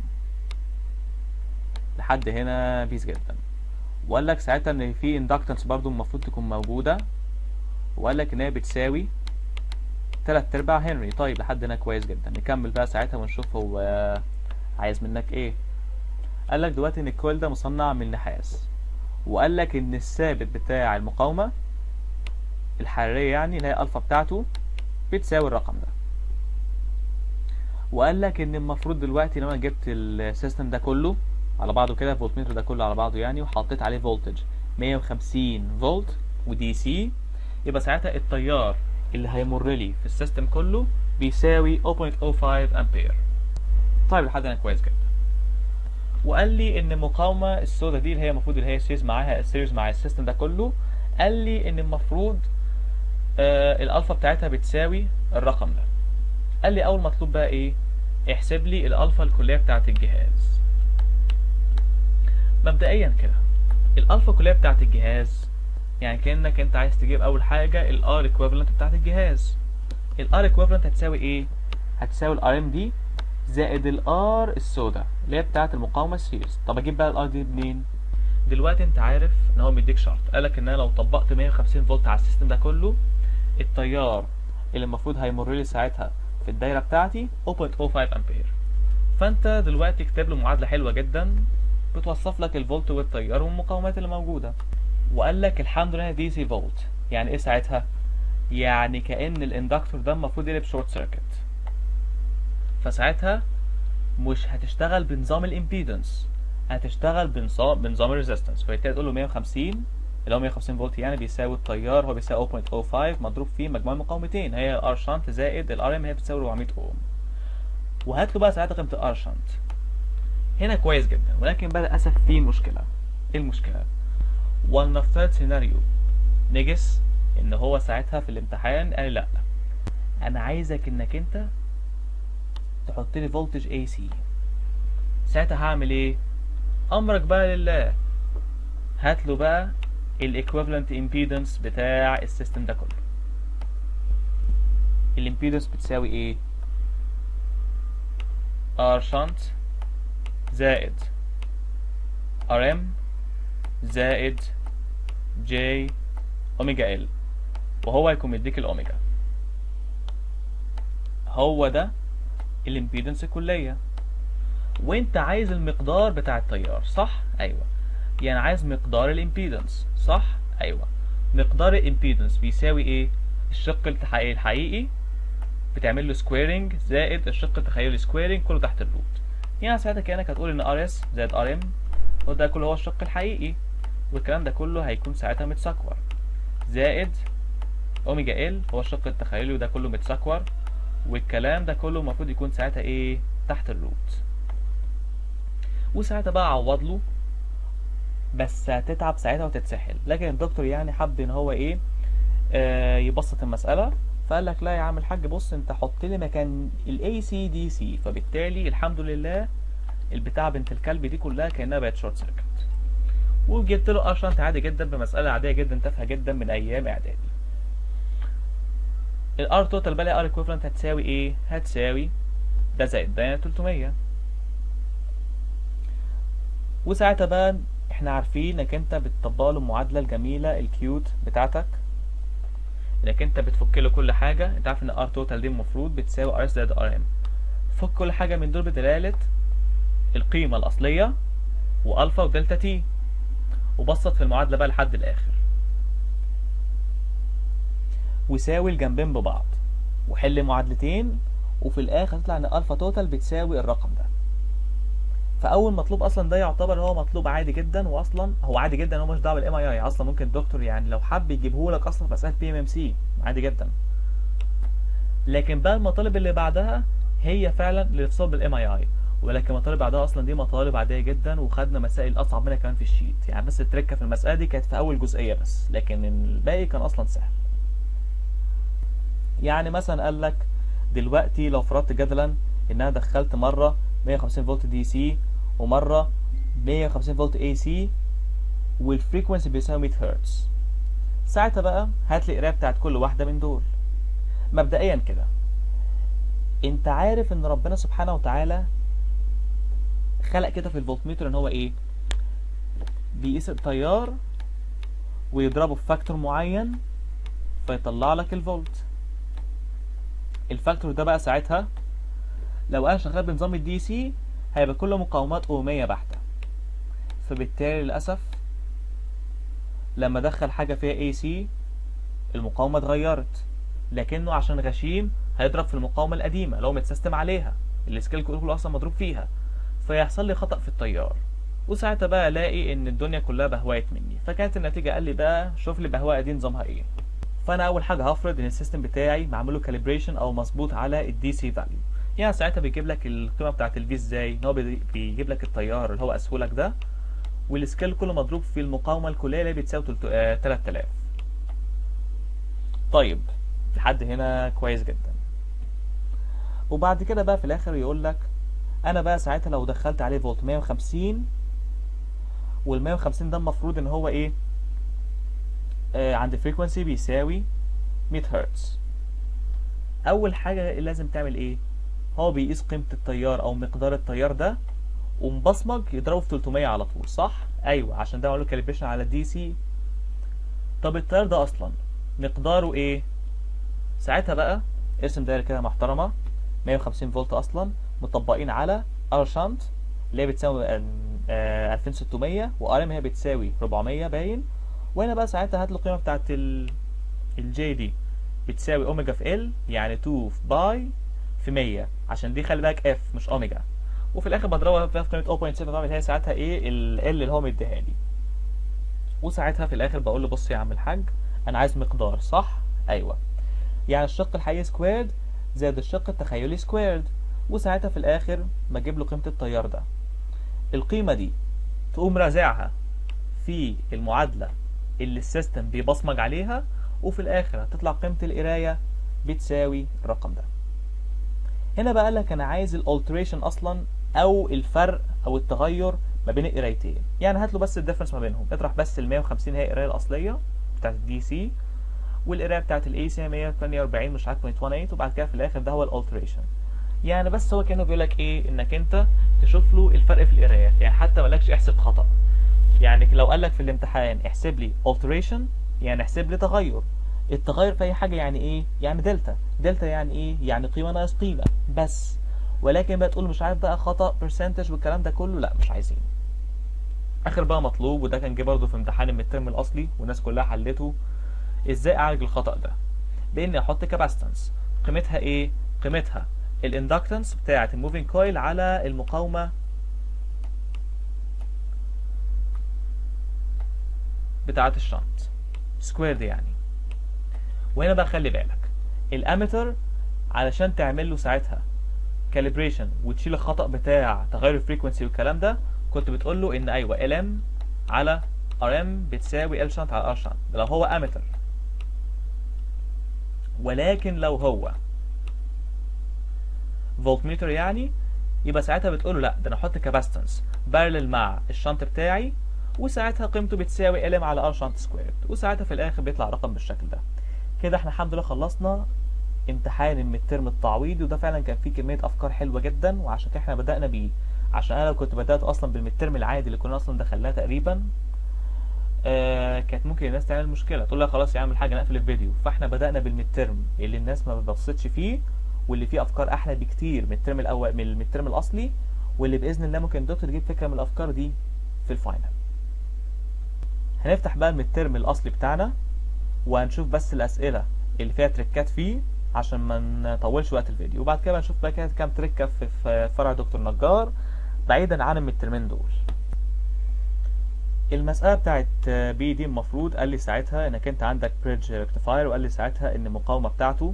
لحد هنا بيس جدا وقال لك ساعتها ان في اندكتنس برضو المفروض تكون موجوده وقال لك ان هي بتساوي 3 ارباع هنري طيب لحد هنا كويس جدا نكمل بقى ساعتها ونشوف هو عايز منك ايه قال لك دلوقتي ان الكويل ده مصنع من نحاس وقال لك ان الثابت بتاع المقاومه الحراريه يعني اللي هي الفا بتاعته بتساوي الرقم ده وقال لك ان المفروض دلوقتي لو انا جبت السيستم ده كله على بعضه كده الفولتميتر ده كله على بعضه يعني وحطيت عليه فولتج 150 فولت ودي سي يبقى ساعتها التيار اللي هيمر لي في السيستم كله بيساوي 0.05 امبير طيب لحد هنا كويس جدا وقال لي ان المقاومه السوداء دي اللي هي المفروض اللي هي سيريز معاها سيريز مع السيستم ده كله قال لي ان المفروض آه الالفا بتاعتها بتساوي الرقم ده قال لي اول مطلوب بقى ايه احسب لي الالفا الكليه بتاعت الجهاز مبدئيا كده الالفا الكليه بتاعت الجهاز يعني كانك انت عايز تجيب اول حاجه الار ايكويفالنت بتاعت الجهاز الار ايكويفالنت هتساوي ايه هتساوي الار ام دي زائد الار السوداء اللي هي بتاعت المقاومه السيريز طب اجيب بقى الار دي منين دلوقتي انت عارف ان هو مديك شرط قالك ان انا لو طبقت 150 فولت على السيستم ده كله التيار اللي المفروض هيمر لي ساعتها في الدايره بتاعتي 0.05 امبير فانت دلوقتي اكتب له معادله حلوه جدا بتوصف لك الفولت والتيار والمقاومات اللي موجوده وقال لك الحمد لله دي سي فولت يعني ايه ساعتها يعني كأن الاندكتور ده المفروض يقلب شورت سيركت فساعتها مش هتشتغل بنظام الامبيدنس هتشتغل بنظام بنظام الريزيستنس فبالتالي تقول له 150 اللي هو 150 فولت يعني بيساوي التيار هو بيساوي 0.05 مضروب في مجموع المقاومتين هي الار شانت زائد الار ام هي بتساوي 400 اوم وهات له بقى ساعتها قيمه الار شانت هنا كويس جدا ولكن بقى للاسف في مشكله ايه المشكله ولنفترض سيناريو نجس ان هو ساعتها في الامتحان قال لا انا عايزك انك انت تحط لي فولتج اي سي ساعتها هعمل ايه امرك بقى لله هات له بقى الايكويفالنت امبيدنس بتاع السيستم ده كله الامبيدنس بتساوي ايه ار شانت زائد ار ام زائد جي اوميجا ال وهو هيكون مديك الاوميجا هو ده الامبيدنس الكليه وانت عايز المقدار بتاع التيار صح ايوه يعني عايز مقدار الامبيدنس صح ايوه مقدار الامبيدنس بيساوي ايه الشق التحقيقي الحقيقي بتعمل له سكويرنج زائد الشق التخيلي سكويرنج كله تحت الروت يعني ساعتها كانك هتقول ان ار اس زائد ار ام هو ده كله هو الشق الحقيقي والكلام ده كله هيكون ساعتها متسكور زائد اوميجا ال هو الشق التخيلي وده كله متسكور والكلام ده كله المفروض يكون ساعتها ايه تحت الروت وساعتها بقى عوض له بس هتتعب ساعتها وتتسحل لكن الدكتور يعني حب ان هو ايه آه يبسط المساله فقال لك لا يا عم الحاج بص انت حط لي مكان الاي سي دي سي فبالتالي الحمد لله البتاع بنت الكلب دي كلها كانها بقت شورت سيركت وجبت له اشنت عادي جدا بمساله عاديه جدا تافهه جدا من ايام اعدادي الار توتال بقى ار ايكويفالنت هتساوي ايه هتساوي ده زائد ده يعني 300 وساعتها بقى احنا عارفين انك انت بتطبق له المعادله الجميله الكيوت بتاعتك انك انت بتفك له كل حاجه انت عارف ان ار توتال دي المفروض بتساوي ار اس زائد ار ام فك كل حاجة من دول بدلالة القيمة الأصلية وألفا ودلتا تي وبسط في المعادلة بقى لحد الآخر وساوي الجنبين ببعض وحل معادلتين وفي الآخر تطلع إن ألفا توتال بتساوي الرقم ده فأول مطلوب أصلا ده يعتبر هو مطلوب عادي جدا وأصلا هو عادي جدا هو مش دعوة بالإم أي أي أصلا ممكن الدكتور يعني لو حب يجيبه لك أصلا في مسألة بي إم إم سي عادي جدا لكن بقى المطالب اللي بعدها هي فعلا الاتصال بالام اي اي ولكن المطالب بعدها اصلا دي مطالب عاديه جدا وخدنا مسائل اصعب منها كمان في الشيت يعني بس التركه في المساله دي كانت في اول جزئيه بس لكن الباقي كان اصلا سهل يعني مثلا قال لك دلوقتي لو فرضت جدلا ان انا دخلت مره 150 فولت دي سي ومره 150 فولت اي سي والفريكونسي بيساوي 100 هرتز ساعتها بقى هات لي القرايه بتاعت كل واحده من دول مبدئيا كده انت عارف ان ربنا سبحانه وتعالى خلق كده في الفولتميتر ان هو ايه بيقيس التيار ويضربه في فاكتور معين فيطلع لك الفولت الفاكتور ده بقى ساعتها لو انا شغال بنظام الدي سي هيبقى كله مقاومات اومية بحتة فبالتالي للأسف لما دخل حاجة فيها اي سي المقاومة اتغيرت لكنه عشان غشيم هيضرب في المقاومة القديمة اللي هو متسيستم عليها السكيل كله أصلا مضروب فيها فيحصل لي خطأ في التيار وساعتها بقى الاقي ان الدنيا كلها بهوات مني فكانت النتيجة قال لي بقى شوف لي بهواء دي نظامها ايه فانا اول حاجة هفرض ان السيستم بتاعي معمول له كاليبريشن او مظبوط على الدي سي فاليو يعني ساعتها بيجيب لك القيمة بتاعت الفي ازاي ان هو بيجيب لك التيار اللي هو اسهولك ده والسكيل كله مضروب في المقاومة الكلية اللي بتساوي 3000 طيب لحد هنا كويس جدا وبعد كده بقى في الاخر يقول لك انا بقى ساعتها لو دخلت عليه فولت 150 وال 150 ده المفروض ان هو ايه آه عند فريكونسي بيساوي 100 هرتز اول حاجه لازم تعمل ايه هو بيقيس قيمه التيار او مقدار التيار ده ومبصمج يضربه في 300 على طول صح ايوه عشان ده معمول كاليبريشن على الدي سي طب التيار ده اصلا مقداره ايه ساعتها بقى ارسم دايره كده محترمه 150 فولت اصلا مطبقين على ار شانت اللي هي بتساوي 2600 وار ام هي بتساوي 400 باين وهنا بقى ساعتها هات القيمه بتاعت الجي دي بتساوي اوميجا في ال يعني 2 في باي في 100 عشان دي خلي بالك اف مش اوميجا وفي الاخر بضربها في قيمه 0.7 اللي هي ساعتها ايه ال اللي هو مديها لي وساعتها في الاخر بقول له بص يا عم الحاج انا عايز مقدار صح ايوه يعني الشق الحقيقي سكويرد زائد الشق التخيلي سكويرد وساعتها في الاخر بجيب له قيمه التيار ده القيمه دي تقوم رازعها في المعادله اللي السيستم بيبصمج عليها وفي الاخر هتطلع قيمه القرايه بتساوي الرقم ده هنا بقى لك انا عايز الالتريشن اصلا او الفرق او التغير ما بين القرايتين يعني هات له بس الديفرنس ما بينهم اطرح بس ال 150 هي القرايه الاصليه بتاعت الدي سي والقرايه بتاعت الاي سي 148 مش عارف 0.18 وبعد كده في الاخر ده هو الالتريشن يعني بس هو كانه بيقول لك ايه انك انت تشوف له الفرق في القرايات يعني حتى مالكش احسب خطا يعني لو قال لك في الامتحان احسب لي alteration يعني احسب لي تغير التغير في اي حاجه يعني ايه يعني دلتا دلتا يعني ايه يعني قيمه ناقص قيمه بس ولكن بقى تقول مش عارف بقى خطا برسنتج والكلام ده كله لا مش عايزين اخر بقى مطلوب وده كان جه برضه في امتحان المترم الاصلي والناس كلها حلته ازاي اعالج الخطا ده باني احط كاباستنس قيمتها ايه قيمتها الاندكتنس بتاعه الموفينج كويل على المقاومه بتاعه الشنط سكويرد يعني وهنا بقى خلي بالك الاميتر علشان تعمل له ساعتها كاليبريشن وتشيل الخطا بتاع تغير الفريكونسي والكلام ده كنت بتقول له ان ايوه ال ام على ار ام بتساوي ال شنط على ار شنط ده لو هو اميتر ولكن لو هو فولتميتر يعني يبقى ساعتها بتقول له لا ده انا احط كاباستنس بارلل مع الشنط بتاعي وساعتها قيمته بتساوي ال ام على ار شنط سكويرد وساعتها في الاخر بيطلع رقم بالشكل ده كده احنا الحمد لله خلصنا امتحان المترم التعويضي وده فعلا كان فيه كميه افكار حلوه جدا وعشان كده احنا بدانا بيه عشان انا لو كنت بدات اصلا بالمترم العادي اللي كنا اصلا دخلناه تقريبا آه كانت ممكن الناس تعمل مشكله تقول لها خلاص يا عم الحاجه نقفل الفيديو فاحنا بدانا بالمترم اللي الناس ما بصتش فيه واللي فيه افكار احلى بكتير من الترم الاول من الترم الاصلي واللي باذن الله ممكن الدكتور يجيب فكره من الافكار دي في الفاينل هنفتح بقى من الترم الاصلي بتاعنا وهنشوف بس الاسئله اللي فيها تريكات فيه عشان ما نطولش وقت الفيديو وبعد كده هنشوف بقى كده كام تريكه في فرع دكتور نجار بعيدا عن الترمين دول المسألة بتاعت بي دي المفروض قال لي ساعتها انك انت عندك بريدج ريكتيفاير وقال لي ساعتها ان المقاومة بتاعته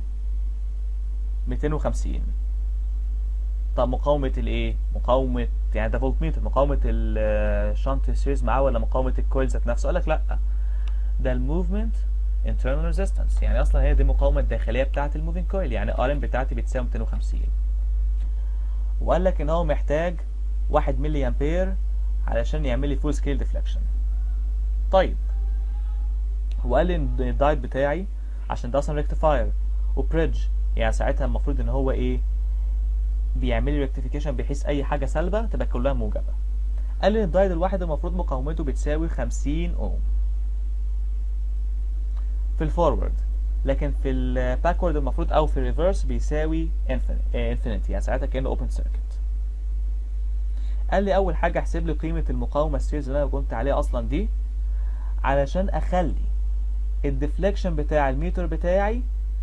250 طب مقاومة الايه؟ مقاومة يعني ده فولت ميتر مقاومة الشنط سيريز معاه ولا مقاومة الكويل ذات نفسه؟ قال لك لا ده الموفمنت internal resistance يعني اصلا هي دي المقاومة الداخلية بتاعت الموفينج كويل يعني ار ام بتاعتي بتساوي 250 وقال لك ان هو محتاج 1 ملي امبير علشان يعمل لي فول سكيل ديفليكشن طيب هو قال لي ان الدايت بتاعي عشان ده اصلا ريكتيفاير وبريدج يعني ساعتها المفروض ان هو ايه بيعمل لي ريكتيفيكيشن بحيث اي حاجه سالبه تبقى كلها موجبه قال لي ان الدايت الواحد المفروض مقاومته بتساوي 50 اوم في الفورورد لكن في الباكورد المفروض او في الريفرس بيساوي انفينيتي يعني ساعتها كانه اوبن سيركت قال لي اول حاجه احسب لي قيمه المقاومه السيريز اللي انا كنت عليها اصلا دي علشان اخلي الديفليكشن بتاع الميتر بتاعي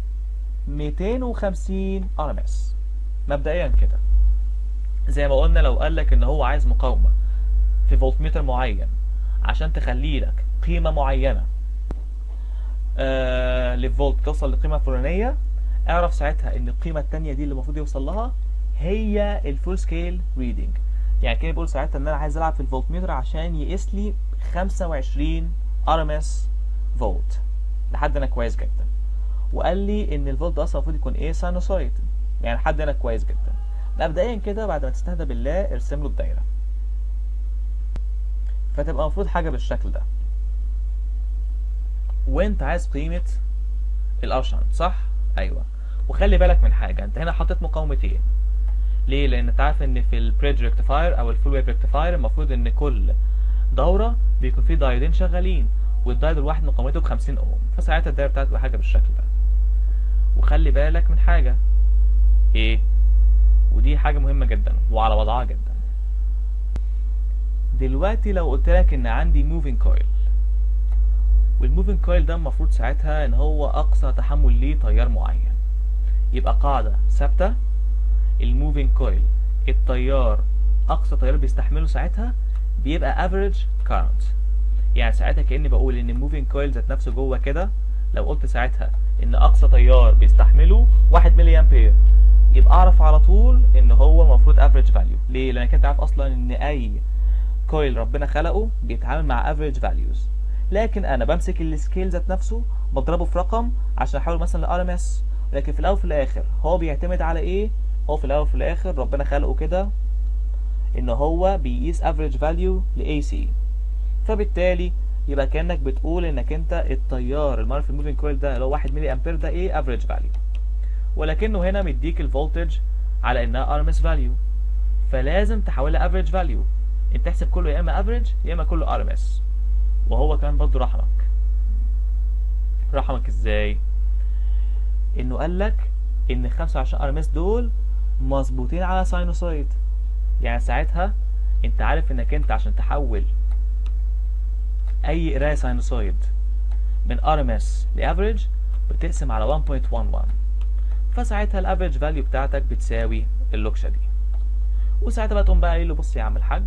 250 ار ام اس مبدئيا كده زي ما قلنا لو قال لك ان هو عايز مقاومه في فولت متر معين عشان تخلي لك قيمه معينه آه للفولت توصل لقيمه فلانيه اعرف ساعتها ان القيمه الثانيه دي اللي المفروض يوصل لها هي الفول سكيل ريدنج يعني كده بقول ساعتها ان انا عايز العب في الفولت متر عشان يقيس لي 25 ار ام اس فولت لحد انا كويس جدا وقال لي ان الفولت ده اصلا المفروض يكون ايه ساينوسويد يعني لحد انا كويس جدا مبدئيا كده بعد ما تستهدى بالله ارسم له الدايره فتبقى المفروض حاجه بالشكل ده وانت عايز قيمه الارشنت صح ايوه وخلي بالك من حاجه انت هنا حطيت مقاومتين ليه لان انت عارف ان في البريدج ريكتيفاير او الفول ويف ريكتيفاير المفروض ان كل دوره بيكون فيه دايودين شغالين والدايود الواحد مقاومته ب 50 اوم فساعتها الدايره بتاعتك تبقى حاجه بالشكل ده وخلي بالك من حاجه ايه ودي حاجه مهمه جدا وعلى وضعها جدا دلوقتي لو قلت لك ان عندي موفينج كويل والموفينج كويل ده المفروض ساعتها ان هو اقصى تحمل ليه تيار معين يبقى قاعده ثابته الموفينج كويل التيار اقصى تيار بيستحمله ساعتها بيبقى افريج كارنت يعني ساعتها كاني بقول ان الموفينج كويل ذات نفسه جوه كده لو قلت ساعتها ان اقصى تيار بيستحمله 1 ملي امبير يبقى اعرف على طول ان هو المفروض افريج فاليو ليه لان كنت عارف اصلا ان اي كويل ربنا خلقه بيتعامل مع افريج فاليوز لكن انا بمسك السكيل ذات نفسه بضربه في رقم عشان احول مثلا لار ام اس لكن في الاول وفي الاخر هو بيعتمد على ايه هو في الاول وفي الاخر ربنا خلقه كده ان هو بيقيس افريج فاليو لاي سي فبالتالي يبقى كانك بتقول انك انت التيار المعروف في الموفينج كويل ده اللي هو 1 ملي امبير ده ايه افريج فاليو ولكنه هنا مديك الفولتج على انها ار ام اس فاليو فلازم تحولها افريج فاليو انت تحسب كله يا اما افريج يا اما كله ار ام اس وهو كمان برضه رحمك رحمك ازاي انه قال لك ان 25 ار ام اس دول مظبوطين على ساينوسويد يعني ساعتها انت عارف انك انت عشان تحول اي قرايه ساينوسويد من ار ام اس لافريج بتقسم على 1.11 فساعتها الافريج فاليو بتاعتك بتساوي اللوكشه دي وساعتها بقى تقوم بقى قايل له بص يا عم الحاج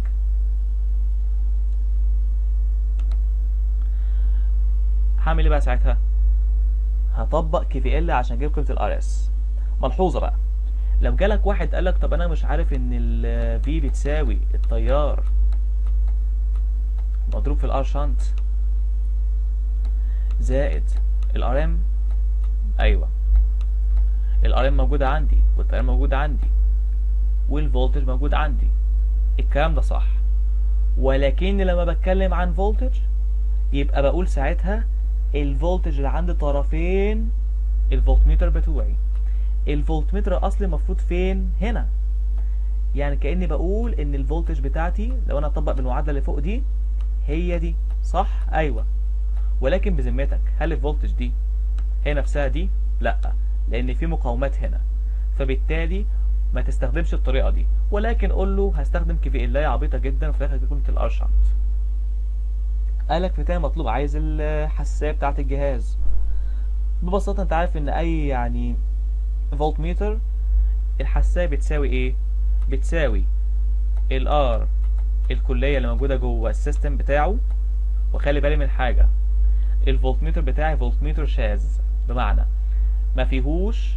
هعمل ايه بقى ساعتها هطبق كي في ال عشان اجيب قيمه الار اس ملحوظه بقى لو جالك واحد قالك طب انا مش عارف ان ال V بتساوي التيار مضروب في الار شانت زائد الار ام ايوه الار ام موجوده عندي والتيار موجود عندي والفولتج موجود عندي الكلام ده صح ولكن لما بتكلم عن فولتج يبقى بقول ساعتها الفولتج اللي عند طرفين الفولتميتر بتوعي الفولتمتر الاصلي المفروض فين هنا يعني كاني بقول ان الفولتج بتاعتي لو انا اطبق بالمعادله اللي فوق دي هي دي صح ايوه ولكن بذمتك هل الفولتج دي هي نفسها دي لا لان في مقاومات هنا فبالتالي ما تستخدمش الطريقه دي ولكن قول له هستخدم كي في ال عبيطه جدا وفي الاخر تكون الار شنط قال لك في تاني مطلوب عايز الحساسيه بتاعه الجهاز ببساطه انت عارف ان اي يعني فولت ميتر الحساسيه بتساوي ايه بتساوي الار الكليه اللي موجوده جوه السيستم بتاعه وخلي بالي من حاجه الفولتميتر بتاعي فولتميتر شاذ بمعنى ما فيهوش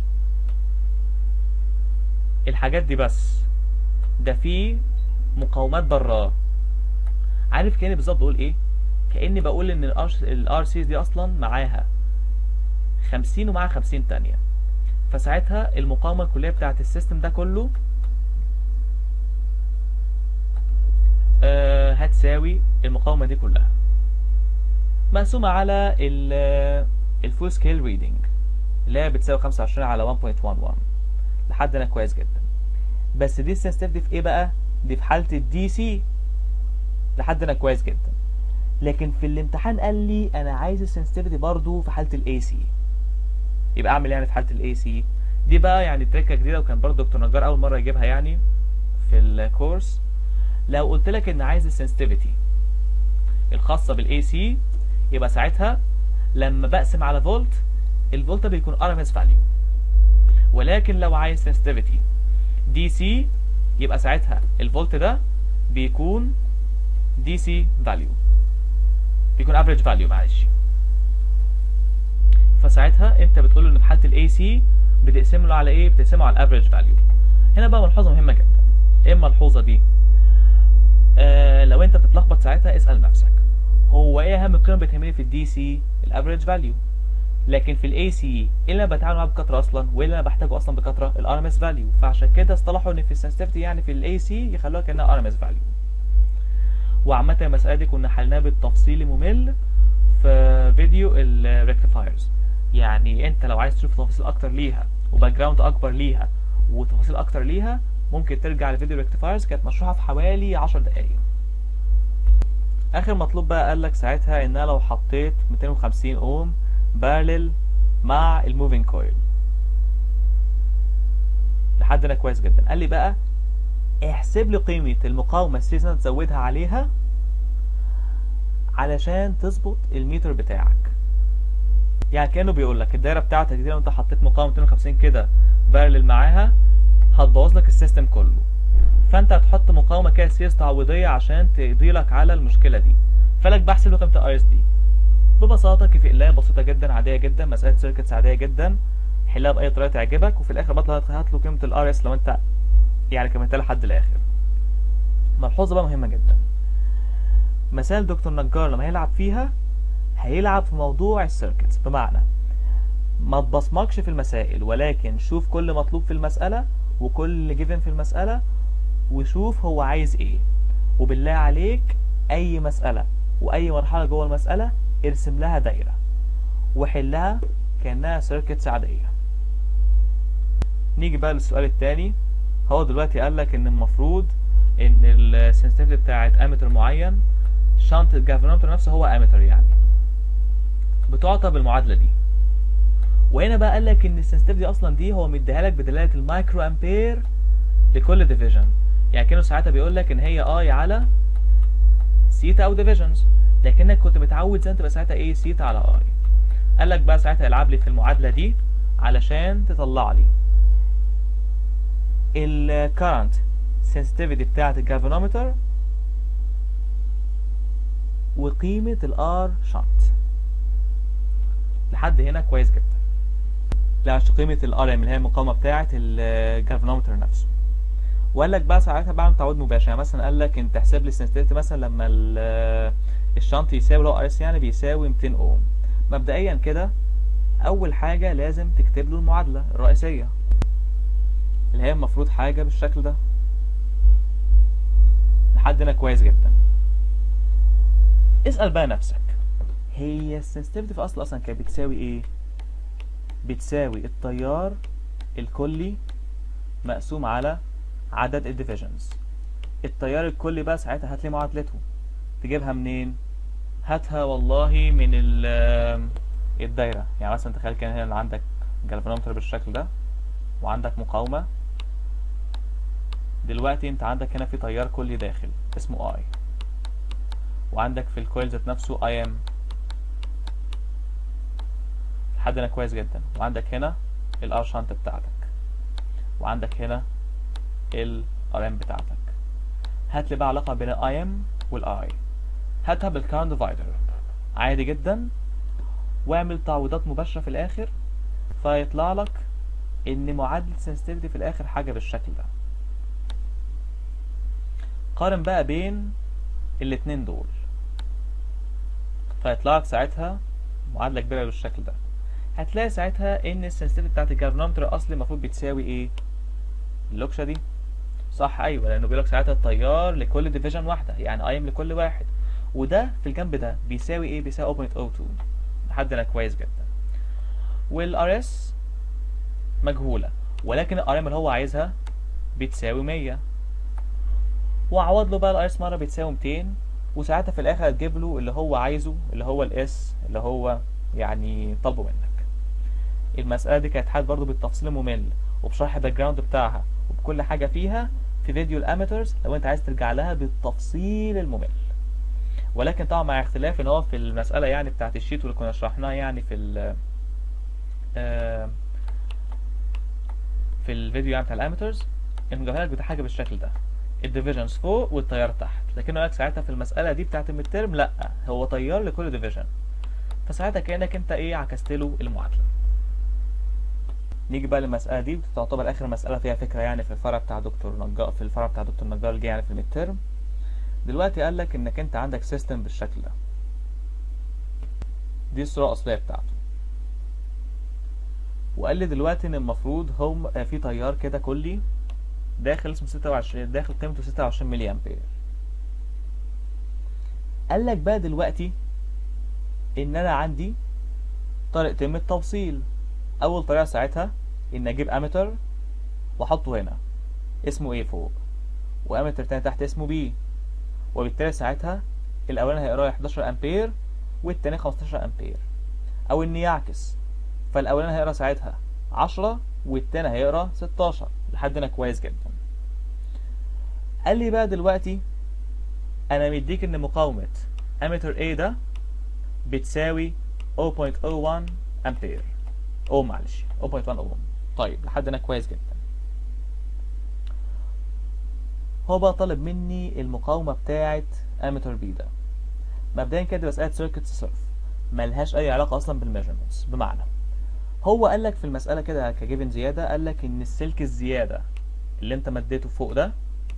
الحاجات دي بس ده فيه مقاومات براه عارف كاني بالظبط بقول ايه كاني بقول ان الار سي دي اصلا معاها 50 ومعاها 50 تانية فساعتها المقاومه الكليه بتاعت السيستم ده كله آه هتساوي المقاومه دي كلها مقسومه على الفول سكيل ريدنج اللي هي بتساوي 25 على 1.11 لحد هنا كويس جدا بس دي السنسيتيفيتي في ايه بقى دي في حاله الدي سي لحد هنا كويس جدا لكن في الامتحان قال لي انا عايز السنسيتيفيتي برضو في حاله الاي سي يبقى اعمل يعني في حاله الاي سي دي بقى يعني تريكه جديده وكان برضو دكتور نجار اول مره يجيبها يعني في الكورس لو قلت لك ان عايز السنسيتيفيتي الخاصه بالاي سي يبقى ساعتها لما بقسم على فولت الفولت بيكون RMS value ولكن لو عايز sensitivity DC يبقى ساعتها الفولت ده بيكون DC value بيكون average value معلش فساعتها انت بتقول له ان في حاله الاي سي بتقسم له على ايه بتقسمه على الافريج فاليو هنا بقى ملحوظه مهمه جدا ايه الملحوظه دي آه لو انت بتتلخبط ساعتها اسال نفسك هو ايه اهم قيمه بتهمني في الدي سي الافريج فاليو لكن في الاي سي ايه اللي انا بتعامل معاه بكثره اصلا وايه اللي انا بحتاجه اصلا بكثره الار ام اس فاليو فعشان كده اصطلحوا ان في السنسيتيفيتي يعني في الاي سي يخلوها كانها ار ام اس فاليو وعامه المساله دي كنا حلناها بالتفصيل ممل في فيديو الريكتيفايرز يعني انت لو عايز تشوف تفاصيل اكتر ليها وباك جراوند اكبر ليها وتفاصيل اكتر ليها ممكن ترجع لفيديو ريكتيفايرز كانت مشروحه في حوالي 10 دقائق اخر مطلوب بقى قال لك ساعتها ان انا لو حطيت 250 اوم بارلل مع الموفينج كويل لحد هنا كويس جدا قال لي بقى احسب لي قيمه المقاومه السيريز اللي تزودها عليها علشان تظبط الميتر بتاعك يعني كانه بيقول لك الدايره بتاعتك دي لو انت حطيت مقاومه 250 كده بارلل معاها هتبوظ لك السيستم كله فانت هتحط مقاومه كده سيريز تعويضيه عشان تقضي لك على المشكله دي فلك بحسب له قيمه الاي اس دي ببساطه كيف اقلام بسيطه جدا عاديه جدا مساله سيركتس عاديه جدا حلها باي طريقه تعجبك وفي الاخر بطلع هات له قيمه الار اس لو انت يعني كملتها لحد الاخر ملحوظه بقى مهمه جدا مسائل دكتور نجار لما هيلعب فيها هيلعب في موضوع السيركتس بمعنى ما تبصمكش في المسائل ولكن شوف كل مطلوب في المسألة وكل جيفن في المسألة وشوف هو عايز ايه وبالله عليك اي مسألة واي مرحلة جوه المسألة ارسم لها دايرة وحلها كأنها سيركتس عادية نيجي بقى للسؤال التاني هو دلوقتي قال لك ان المفروض ان السنسيتيفيتي بتاعت امتر معين شنط الجافرنومتر نفسه هو امتر يعني بتعطى بالمعادله دي وهنا بقى قال لك ان السنسيتيفيتي اصلا دي هو مديها لك بدلاله المايكرو امبير لكل ديفيجن يعني كانه ساعتها بيقول لك ان هي اي على سيتا او ديفيجنز لكنك كنت متعود زي انت بقى ساعتها ايه سيتا على اي قال لك بقى ساعتها العب لي في المعادله دي علشان تطلع لي الكرنت sensitivity بتاعت الجافرنومتر وقيمة الار شنط لحد هنا كويس جدا لا عشان قيمة الار ام اللي هي المقاومة بتاعت الجافرنومتر نفسه وقال لك بقى ساعتها بعمل تعويض مباشر يعني مثلا قال لك انت تحسب لي السنسيتيفيتي مثلا لما الشنط يساوي اللي هو ار اس يعني بيساوي 200 اوم مبدئيا كده اول حاجة لازم تكتب له المعادلة الرئيسية اللي هي المفروض حاجة بالشكل ده لحد هنا كويس جدا اسأل بقى نفسك هي السنسيتيفيتي في اصل اصلا كانت بتساوي ايه بتساوي التيار الكلي مقسوم على عدد الديفيجنز التيار الكلي بقى ساعتها هات لي معادلته تجيبها منين هاتها والله من الدايره يعني مثلا تخيل كان هنا عندك جالفانومتر بالشكل ده وعندك مقاومة دلوقتي انت عندك هنا في تيار كلي داخل اسمه I وعندك في الكويل ذات نفسه I am لحد هنا كويس جدا وعندك هنا الار شانت بتاعتك وعندك هنا ال RM بتاعتك هات لي بقى علاقة بين ال IM وال I هاتها بالكارنت ديفايدر عادي جدا واعمل تعويضات مباشرة في الآخر فيطلع لك إن معادلة sensitivity في الآخر حاجة بالشكل ده قارن بقى بين الاتنين دول فيطلع لك ساعتها معادلة كبيرة بالشكل ده هتلاقي ساعتها ان السنسيتيفيتي بتاعت الجالفانومتر الاصلي المفروض بتساوي ايه اللوكشه دي صح ايوه لانه بيقول لك ساعتها التيار لكل ديفيجن واحده يعني ايم لكل واحد وده في الجنب ده بيساوي ايه بيساوي 0.02 لحد هنا كويس جدا والار اس مجهوله ولكن الار ام اللي هو عايزها بتساوي 100 وعوض له بقى الار اس مره بتساوي 200 وساعتها في الاخر هتجيب له اللي هو عايزه اللي هو الاس اللي هو يعني طالبه منك المسألة دي كانت حد برضو بالتفصيل الممل وبشرح الباك جراوند بتاعها وبكل حاجة فيها في فيديو الاماتورز لو انت عايز ترجع لها بالتفصيل الممل ولكن طبعا مع اختلاف ان هو في المسألة يعني بتاعت الشيت واللي كنا شرحناها يعني في ال آه في الفيديو يعني بتاع الاماتورز انه جابها لك بحاجة بالشكل ده الديفيجنز فوق والتيار تحت لكن قال لك ساعتها في المسألة دي بتاعت الميد لا هو تيار لكل ديفيجن فساعتها كأنك انت ايه عكست له المعادلة نيجي بقى للمسألة دي تعتبر آخر مسألة فيها فكرة يعني في الفرع بتاع دكتور نجار في الفرع بتاع دكتور نجار اللي جه يعني في الميد ترم دلوقتي قال لك انك انت عندك سيستم بالشكل ده دي الصورة الأصلية بتاعته وقال لي دلوقتي ان المفروض هم في تيار كده كلي داخل اسمه 26 داخل قيمته 26 ملي امبير قال لك بقى دلوقتي ان انا عندي طريقتين من التوصيل اول طريقه ساعتها ان اجيب اميتر واحطه هنا اسمه ايه فوق واميتر تاني تحت اسمه بي وبالتالي ساعتها الاولاني هيقرا 11 امبير والتاني 15 امبير او اني يعكس فالاولاني هيقرا ساعتها 10 والتاني هيقرا 16 لحد هنا كويس جدا قال لي بقى دلوقتي انا مديك ان مقاومه اميتر A ده بتساوي 0.01 امبير او معلش 0.1 اوم طيب لحد هنا كويس جدا هو بقى طالب مني المقاومه بتاعه اميتر بي ده مبدئيا كده مساله سيركت صرف ملهاش اي علاقه اصلا بالميجرمنتس بمعنى هو قال لك في المساله كده كجيفن زياده قال لك ان السلك الزياده اللي انت مديته فوق ده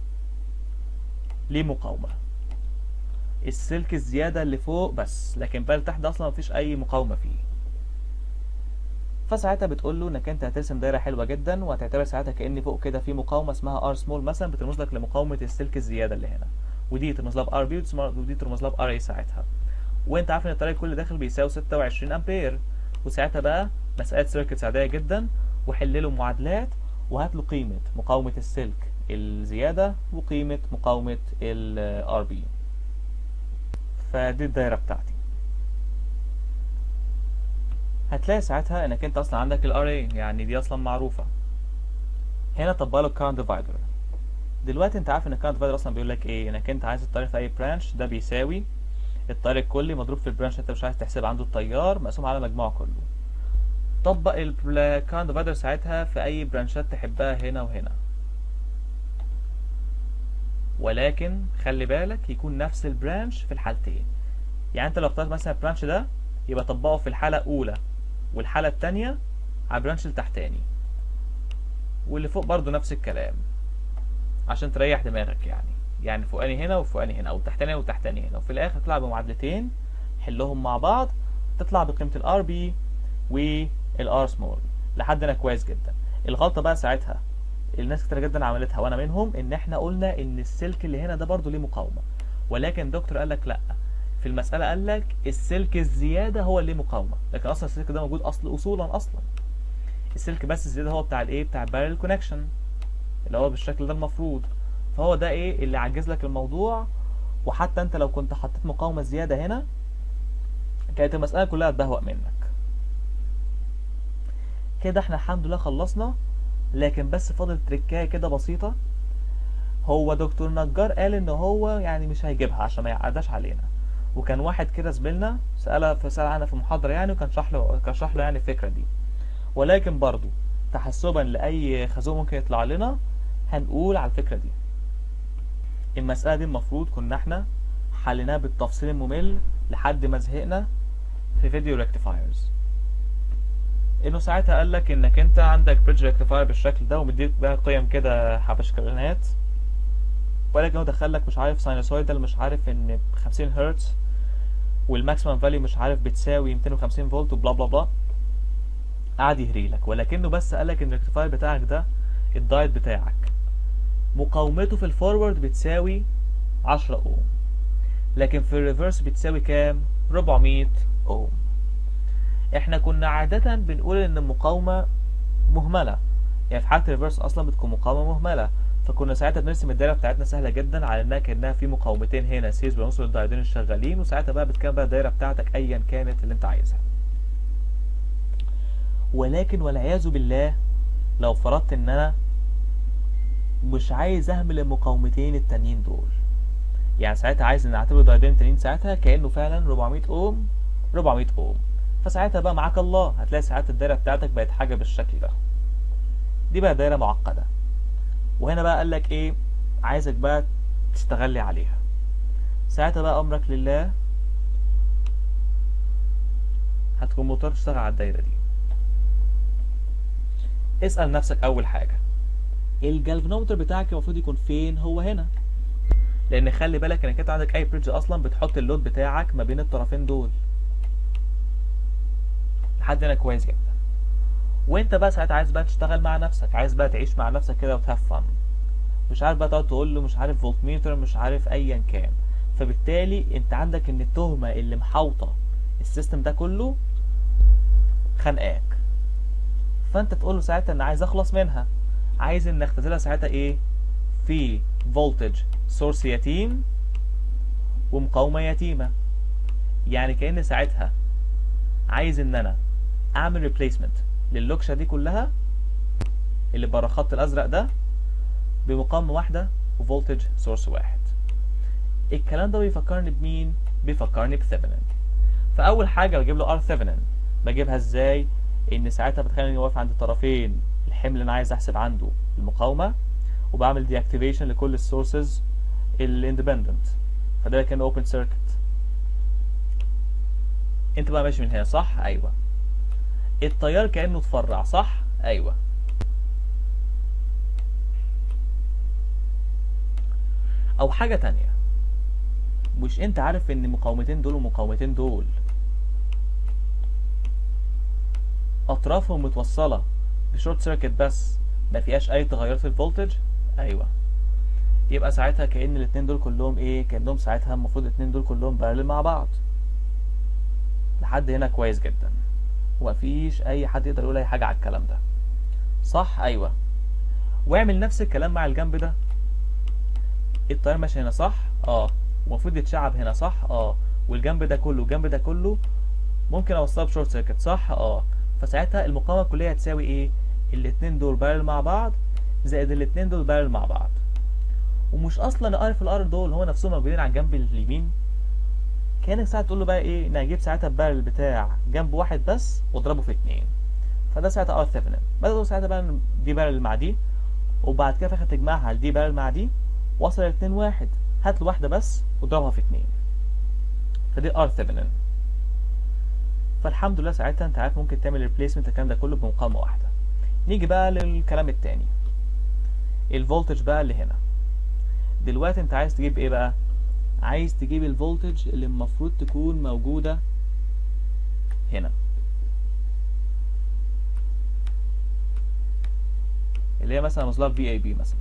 ليه مقاومه السلك الزياده اللي فوق بس لكن بقى اللي تحت ده اصلا مفيش اي مقاومه فيه فساعتها بتقول له انك انت هترسم دايره حلوه جدا وهتعتبر ساعتها كان فوق كده في مقاومه اسمها ار سمول مثلا بترمز لك لمقاومه السلك الزياده اللي هنا ودي ترمز لها بار بي ودي ترمز لها بار اي ساعتها وانت عارف ان الطريق كل داخل بيساوي 26 امبير وساعتها بقى مساله سيركتس عاديه جدا وحل له معادلات وهات له قيمه مقاومه السلك الزياده وقيمه مقاومه الار بي فدي الدايره بتاعتي هتلاقي ساعتها انك انت اصلا عندك الار اي يعني دي اصلا معروفه هنا طبق له الكارنت ديفايدر دلوقتي انت عارف ان الكارنت ديفايدر اصلا بيقول لك ايه انك انت عايز الطريق في اي برانش ده بيساوي الطريق الكلي مضروب في البرانش انت مش عايز تحسب عنده التيار مقسوم على مجموعه كله طبق الكارنت ديفايدر ساعتها في اي برانشات تحبها هنا وهنا ولكن خلي بالك يكون نفس البرانش في الحالتين يعني انت لو اخترت مثلا البرانش ده يبقى طبقه في الحاله الاولى والحالة التانية على البرانش التحتاني واللي فوق برضو نفس الكلام عشان تريح دماغك يعني يعني فوقاني هنا وفوقاني هنا او تحتاني وتحتاني هنا وفي الاخر تطلع بمعادلتين حلهم مع بعض تطلع بقيمة الار بي والار سمول لحد هنا كويس جدا الغلطة بقى ساعتها الناس كتير جدا عملتها وانا منهم ان احنا قلنا ان السلك اللي هنا ده برضو ليه مقاومة ولكن دكتور قال لك لا في المسألة قال لك السلك الزيادة هو اللي مقاومة لكن أصلا السلك ده موجود أصل أصولا أصلا السلك بس الزيادة هو بتاع الإيه بتاع البارل كونكشن اللي هو بالشكل ده المفروض فهو ده إيه اللي عجز لك الموضوع وحتى أنت لو كنت حطيت مقاومة زيادة هنا كانت المسألة كلها تبهوأ منك كده احنا الحمد لله خلصنا لكن بس فاضل تريكايه كده بسيطه هو دكتور نجار قال ان هو يعني مش هيجيبها عشان ما يعقداش علينا وكان واحد كده زميلنا سألها في سأل عنها في محاضرة يعني وكان شرح له كان شرح له يعني الفكرة دي ولكن برضو تحسبا لأي خازوق ممكن يطلع لنا هنقول على الفكرة دي المسألة دي المفروض كنا احنا حليناها بالتفصيل الممل لحد ما زهقنا في فيديو ريكتيفايرز انه ساعتها قال لك انك انت عندك بريدج ريكتيفاير بالشكل ده ومديك بقى قيم كده حبشكلانات ولكن هو دخل لك مش عارف ساينوسويدال مش عارف ان ب 50 هرتز والماكسيمم فاليو مش عارف بتساوي 250 فولت وبلا بلا بلا قعد يهري لك ولكنه بس قال لك ان الريكتيفاير بتاعك ده الدايت بتاعك مقاومته في الفورورد بتساوي 10 اوم لكن في الريفرس بتساوي كام 400 اوم احنا كنا عادة بنقول ان المقاومة مهملة يعني في حالة الريفرس اصلا بتكون مقاومة مهملة فكنا ساعتها بنرسم الدايره بتاعتنا سهله جدا على انها كانها في مقاومتين هنا سيز بعنصر الدايودين الشغالين وساعتها بقى بتكون بقى الدايره بتاعتك ايا كانت اللي انت عايزها ولكن والعياذ بالله لو فرضت ان انا مش عايز اهمل المقاومتين التانيين دول يعني ساعتها عايز ان اعتبر دايودين تانيين ساعتها كانه فعلا 400 اوم 400 اوم فساعتها بقى معاك الله هتلاقي ساعات الدايره بتاعتك بقت حاجه بالشكل ده دي بقى دايره معقده وهنا بقى قال لك ايه عايزك بقى تشتغل عليها ساعتها بقى امرك لله هتكون مضطر تشتغل على الدايره دي اسال نفسك اول حاجه الجالفانومتر بتاعك المفروض يكون فين هو هنا لان خلي بالك انك انت عندك اي بريدج اصلا بتحط اللود بتاعك ما بين الطرفين دول لحد هنا كويس جدا وانت بقى ساعتها عايز بقى تشتغل مع نفسك عايز بقى تعيش مع نفسك كده وتهفن مش عارف بقى تقعد تقول له مش عارف فولتميتر مش عارف ايا كان فبالتالي انت عندك ان التهمه اللي محاوطه السيستم ده كله خانقاك فانت تقول له ساعتها ان عايز اخلص منها عايز ان اختزلها ساعتها ايه في فولتج سورس يتيم ومقاومه يتيمه يعني كأن ساعتها عايز ان انا اعمل ريبليسمنت للوكشه دي كلها اللي بره الخط الازرق ده بمقاومه واحده وفولتج سورس واحد الكلام ده بيفكرني بمين بيفكرني بثيفنين فاول حاجه بجيب له ار ثيفنين بجيبها ازاي ان ساعتها بتخليني واقف عند الطرفين الحمل اللي انا عايز احسب عنده المقاومه وبعمل دي اكتيفيشن لكل السورسز الاندبندنت فده كان اوبن سيركت انت بقى ماشي من هنا صح ايوه التيار كانه اتفرع صح ايوه او حاجه تانية مش انت عارف ان المقاومتين دول والمقاومتين دول اطرافهم متوصله بشورت سيركت بس ما فيهاش اي تغيرات في الفولتج ايوه يبقى ساعتها كأن الاتنين دول كلهم ايه كأنهم ساعتها المفروض الاتنين دول كلهم بارلل مع بعض لحد هنا كويس جدا ومفيش اي حد يقدر يقول اي حاجه على الكلام ده صح ايوه واعمل نفس الكلام مع الجنب ده التيار ماشي هنا صح اه ومفروض يتشعب هنا صح اه والجنب ده كله والجنب ده كله ممكن اوصله بشورت سيركت صح اه فساعتها المقاومه الكليه هتساوي ايه الاتنين دول بارل مع بعض زائد الاتنين دول بارل مع بعض ومش اصلا الار في الار دول هو نفسهم موجودين على الجنب اليمين كانك ساعتها تقول له بقى ايه ان هجيب ساعتها البارل بتاع جنب واحد بس واضربه في اتنين فده ساعتها ار ثيفنين بدل تقول ساعتها بقى إن دي بارل مع دي وبعد كده في الاخر تجمعها دي بارل مع دي وصل الاتنين واحد هات له واحده بس واضربها في اتنين فدي ار ثيفنين فالحمد لله ساعتها انت عارف ممكن تعمل ريبليسمنت الكلام ده كله بمقاومه واحده نيجي بقى للكلام التاني الفولتج بقى اللي هنا دلوقتي انت عايز تجيب ايه بقى عايز تجيب الفولتج اللي المفروض تكون موجودة هنا اللي هي مثلا وصلها في اي بي مثلا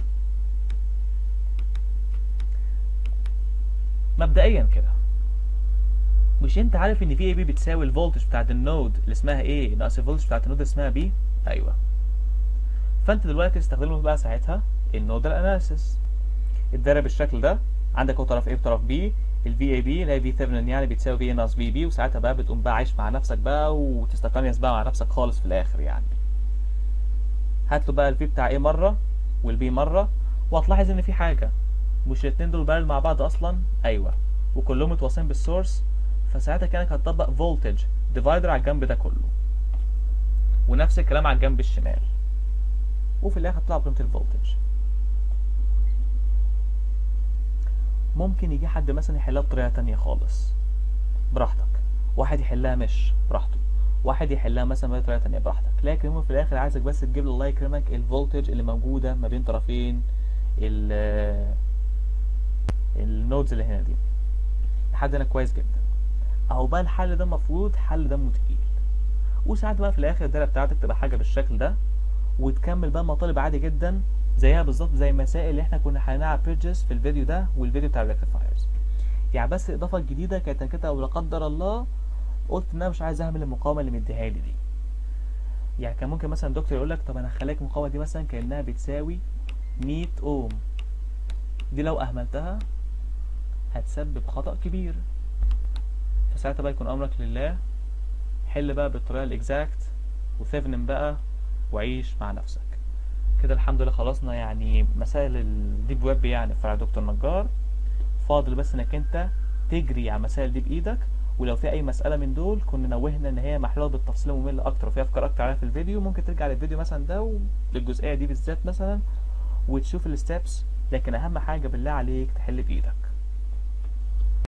مبدئيا كده مش انت عارف ان في اي بي بتساوي الفولتج بتاعت النود اللي اسمها ايه ناقص الفولتج بتاعت النود اللي اسمها بي ايوه فانت دلوقتي تستخدم بقى ساعتها النودال اناليسيس الدايره بالشكل ده عندك هو طرف A وطرف B الفي اي بي اللي هي في ثيفنين يعني بتساوي في ناقص في بي وساعتها بقى بتقوم بقى عايش مع نفسك بقى وتستقنيس بقى مع نفسك خالص في الاخر يعني هات له بقى الفي بتاع ايه مره والبي مره وهتلاحظ ان في حاجه مش الاتنين دول بارل مع بعض اصلا ايوه وكلهم متواصلين بالسورس فساعتها كانك هتطبق فولتج ديفايدر على الجنب ده كله ونفس الكلام على الجنب الشمال وفي الاخر تطلع قيمه الفولتج ممكن يجي حد مثلا يحلها بطريقه تانية خالص براحتك واحد يحلها مش براحته واحد يحلها مثلا بطريقه تانية براحتك لكن المهم في الاخر عايزك بس تجيب له الله يكرمك الفولتج اللي موجوده ما بين طرفين ال النودز اللي هنا دي لحد هنا كويس جدا اهو بقى الحل ده المفروض حل دمه تقيل وساعات بقى في الاخر الدايره بتاعتك تبقى حاجه بالشكل ده وتكمل بقى مطالب عادي جدا زيها بالظبط زي المسائل اللي احنا كنا حليناها على بيرجز في الفيديو ده والفيديو بتاع الريكتيفايرز يعني بس الاضافه الجديده كانت انك انت لو لا قدر الله قلت ان انا مش عايز اعمل المقاومه اللي مديها لي دي يعني كان ممكن مثلا الدكتور يقول لك طب انا هخليك المقاومه دي مثلا كانها بتساوي 100 اوم دي لو اهملتها هتسبب خطأ كبير فساعتها بقى يكون امرك لله حل بقى بالطريقه الاكزاكت وثيفنم بقى وعيش مع نفسك كده الحمد لله خلصنا يعني مسائل الديب ويب يعني في دكتور نجار فاضل بس انك انت تجري على المسائل دي بايدك ولو في اي مساله من دول كنا نوهنا ان هي محلوله بالتفصيل ممل اكتر وفيها افكار اكتر عليها في الفيديو ممكن ترجع للفيديو مثلا ده للجزئيه دي بالذات مثلا وتشوف الستبس لكن اهم حاجه بالله عليك تحل بايدك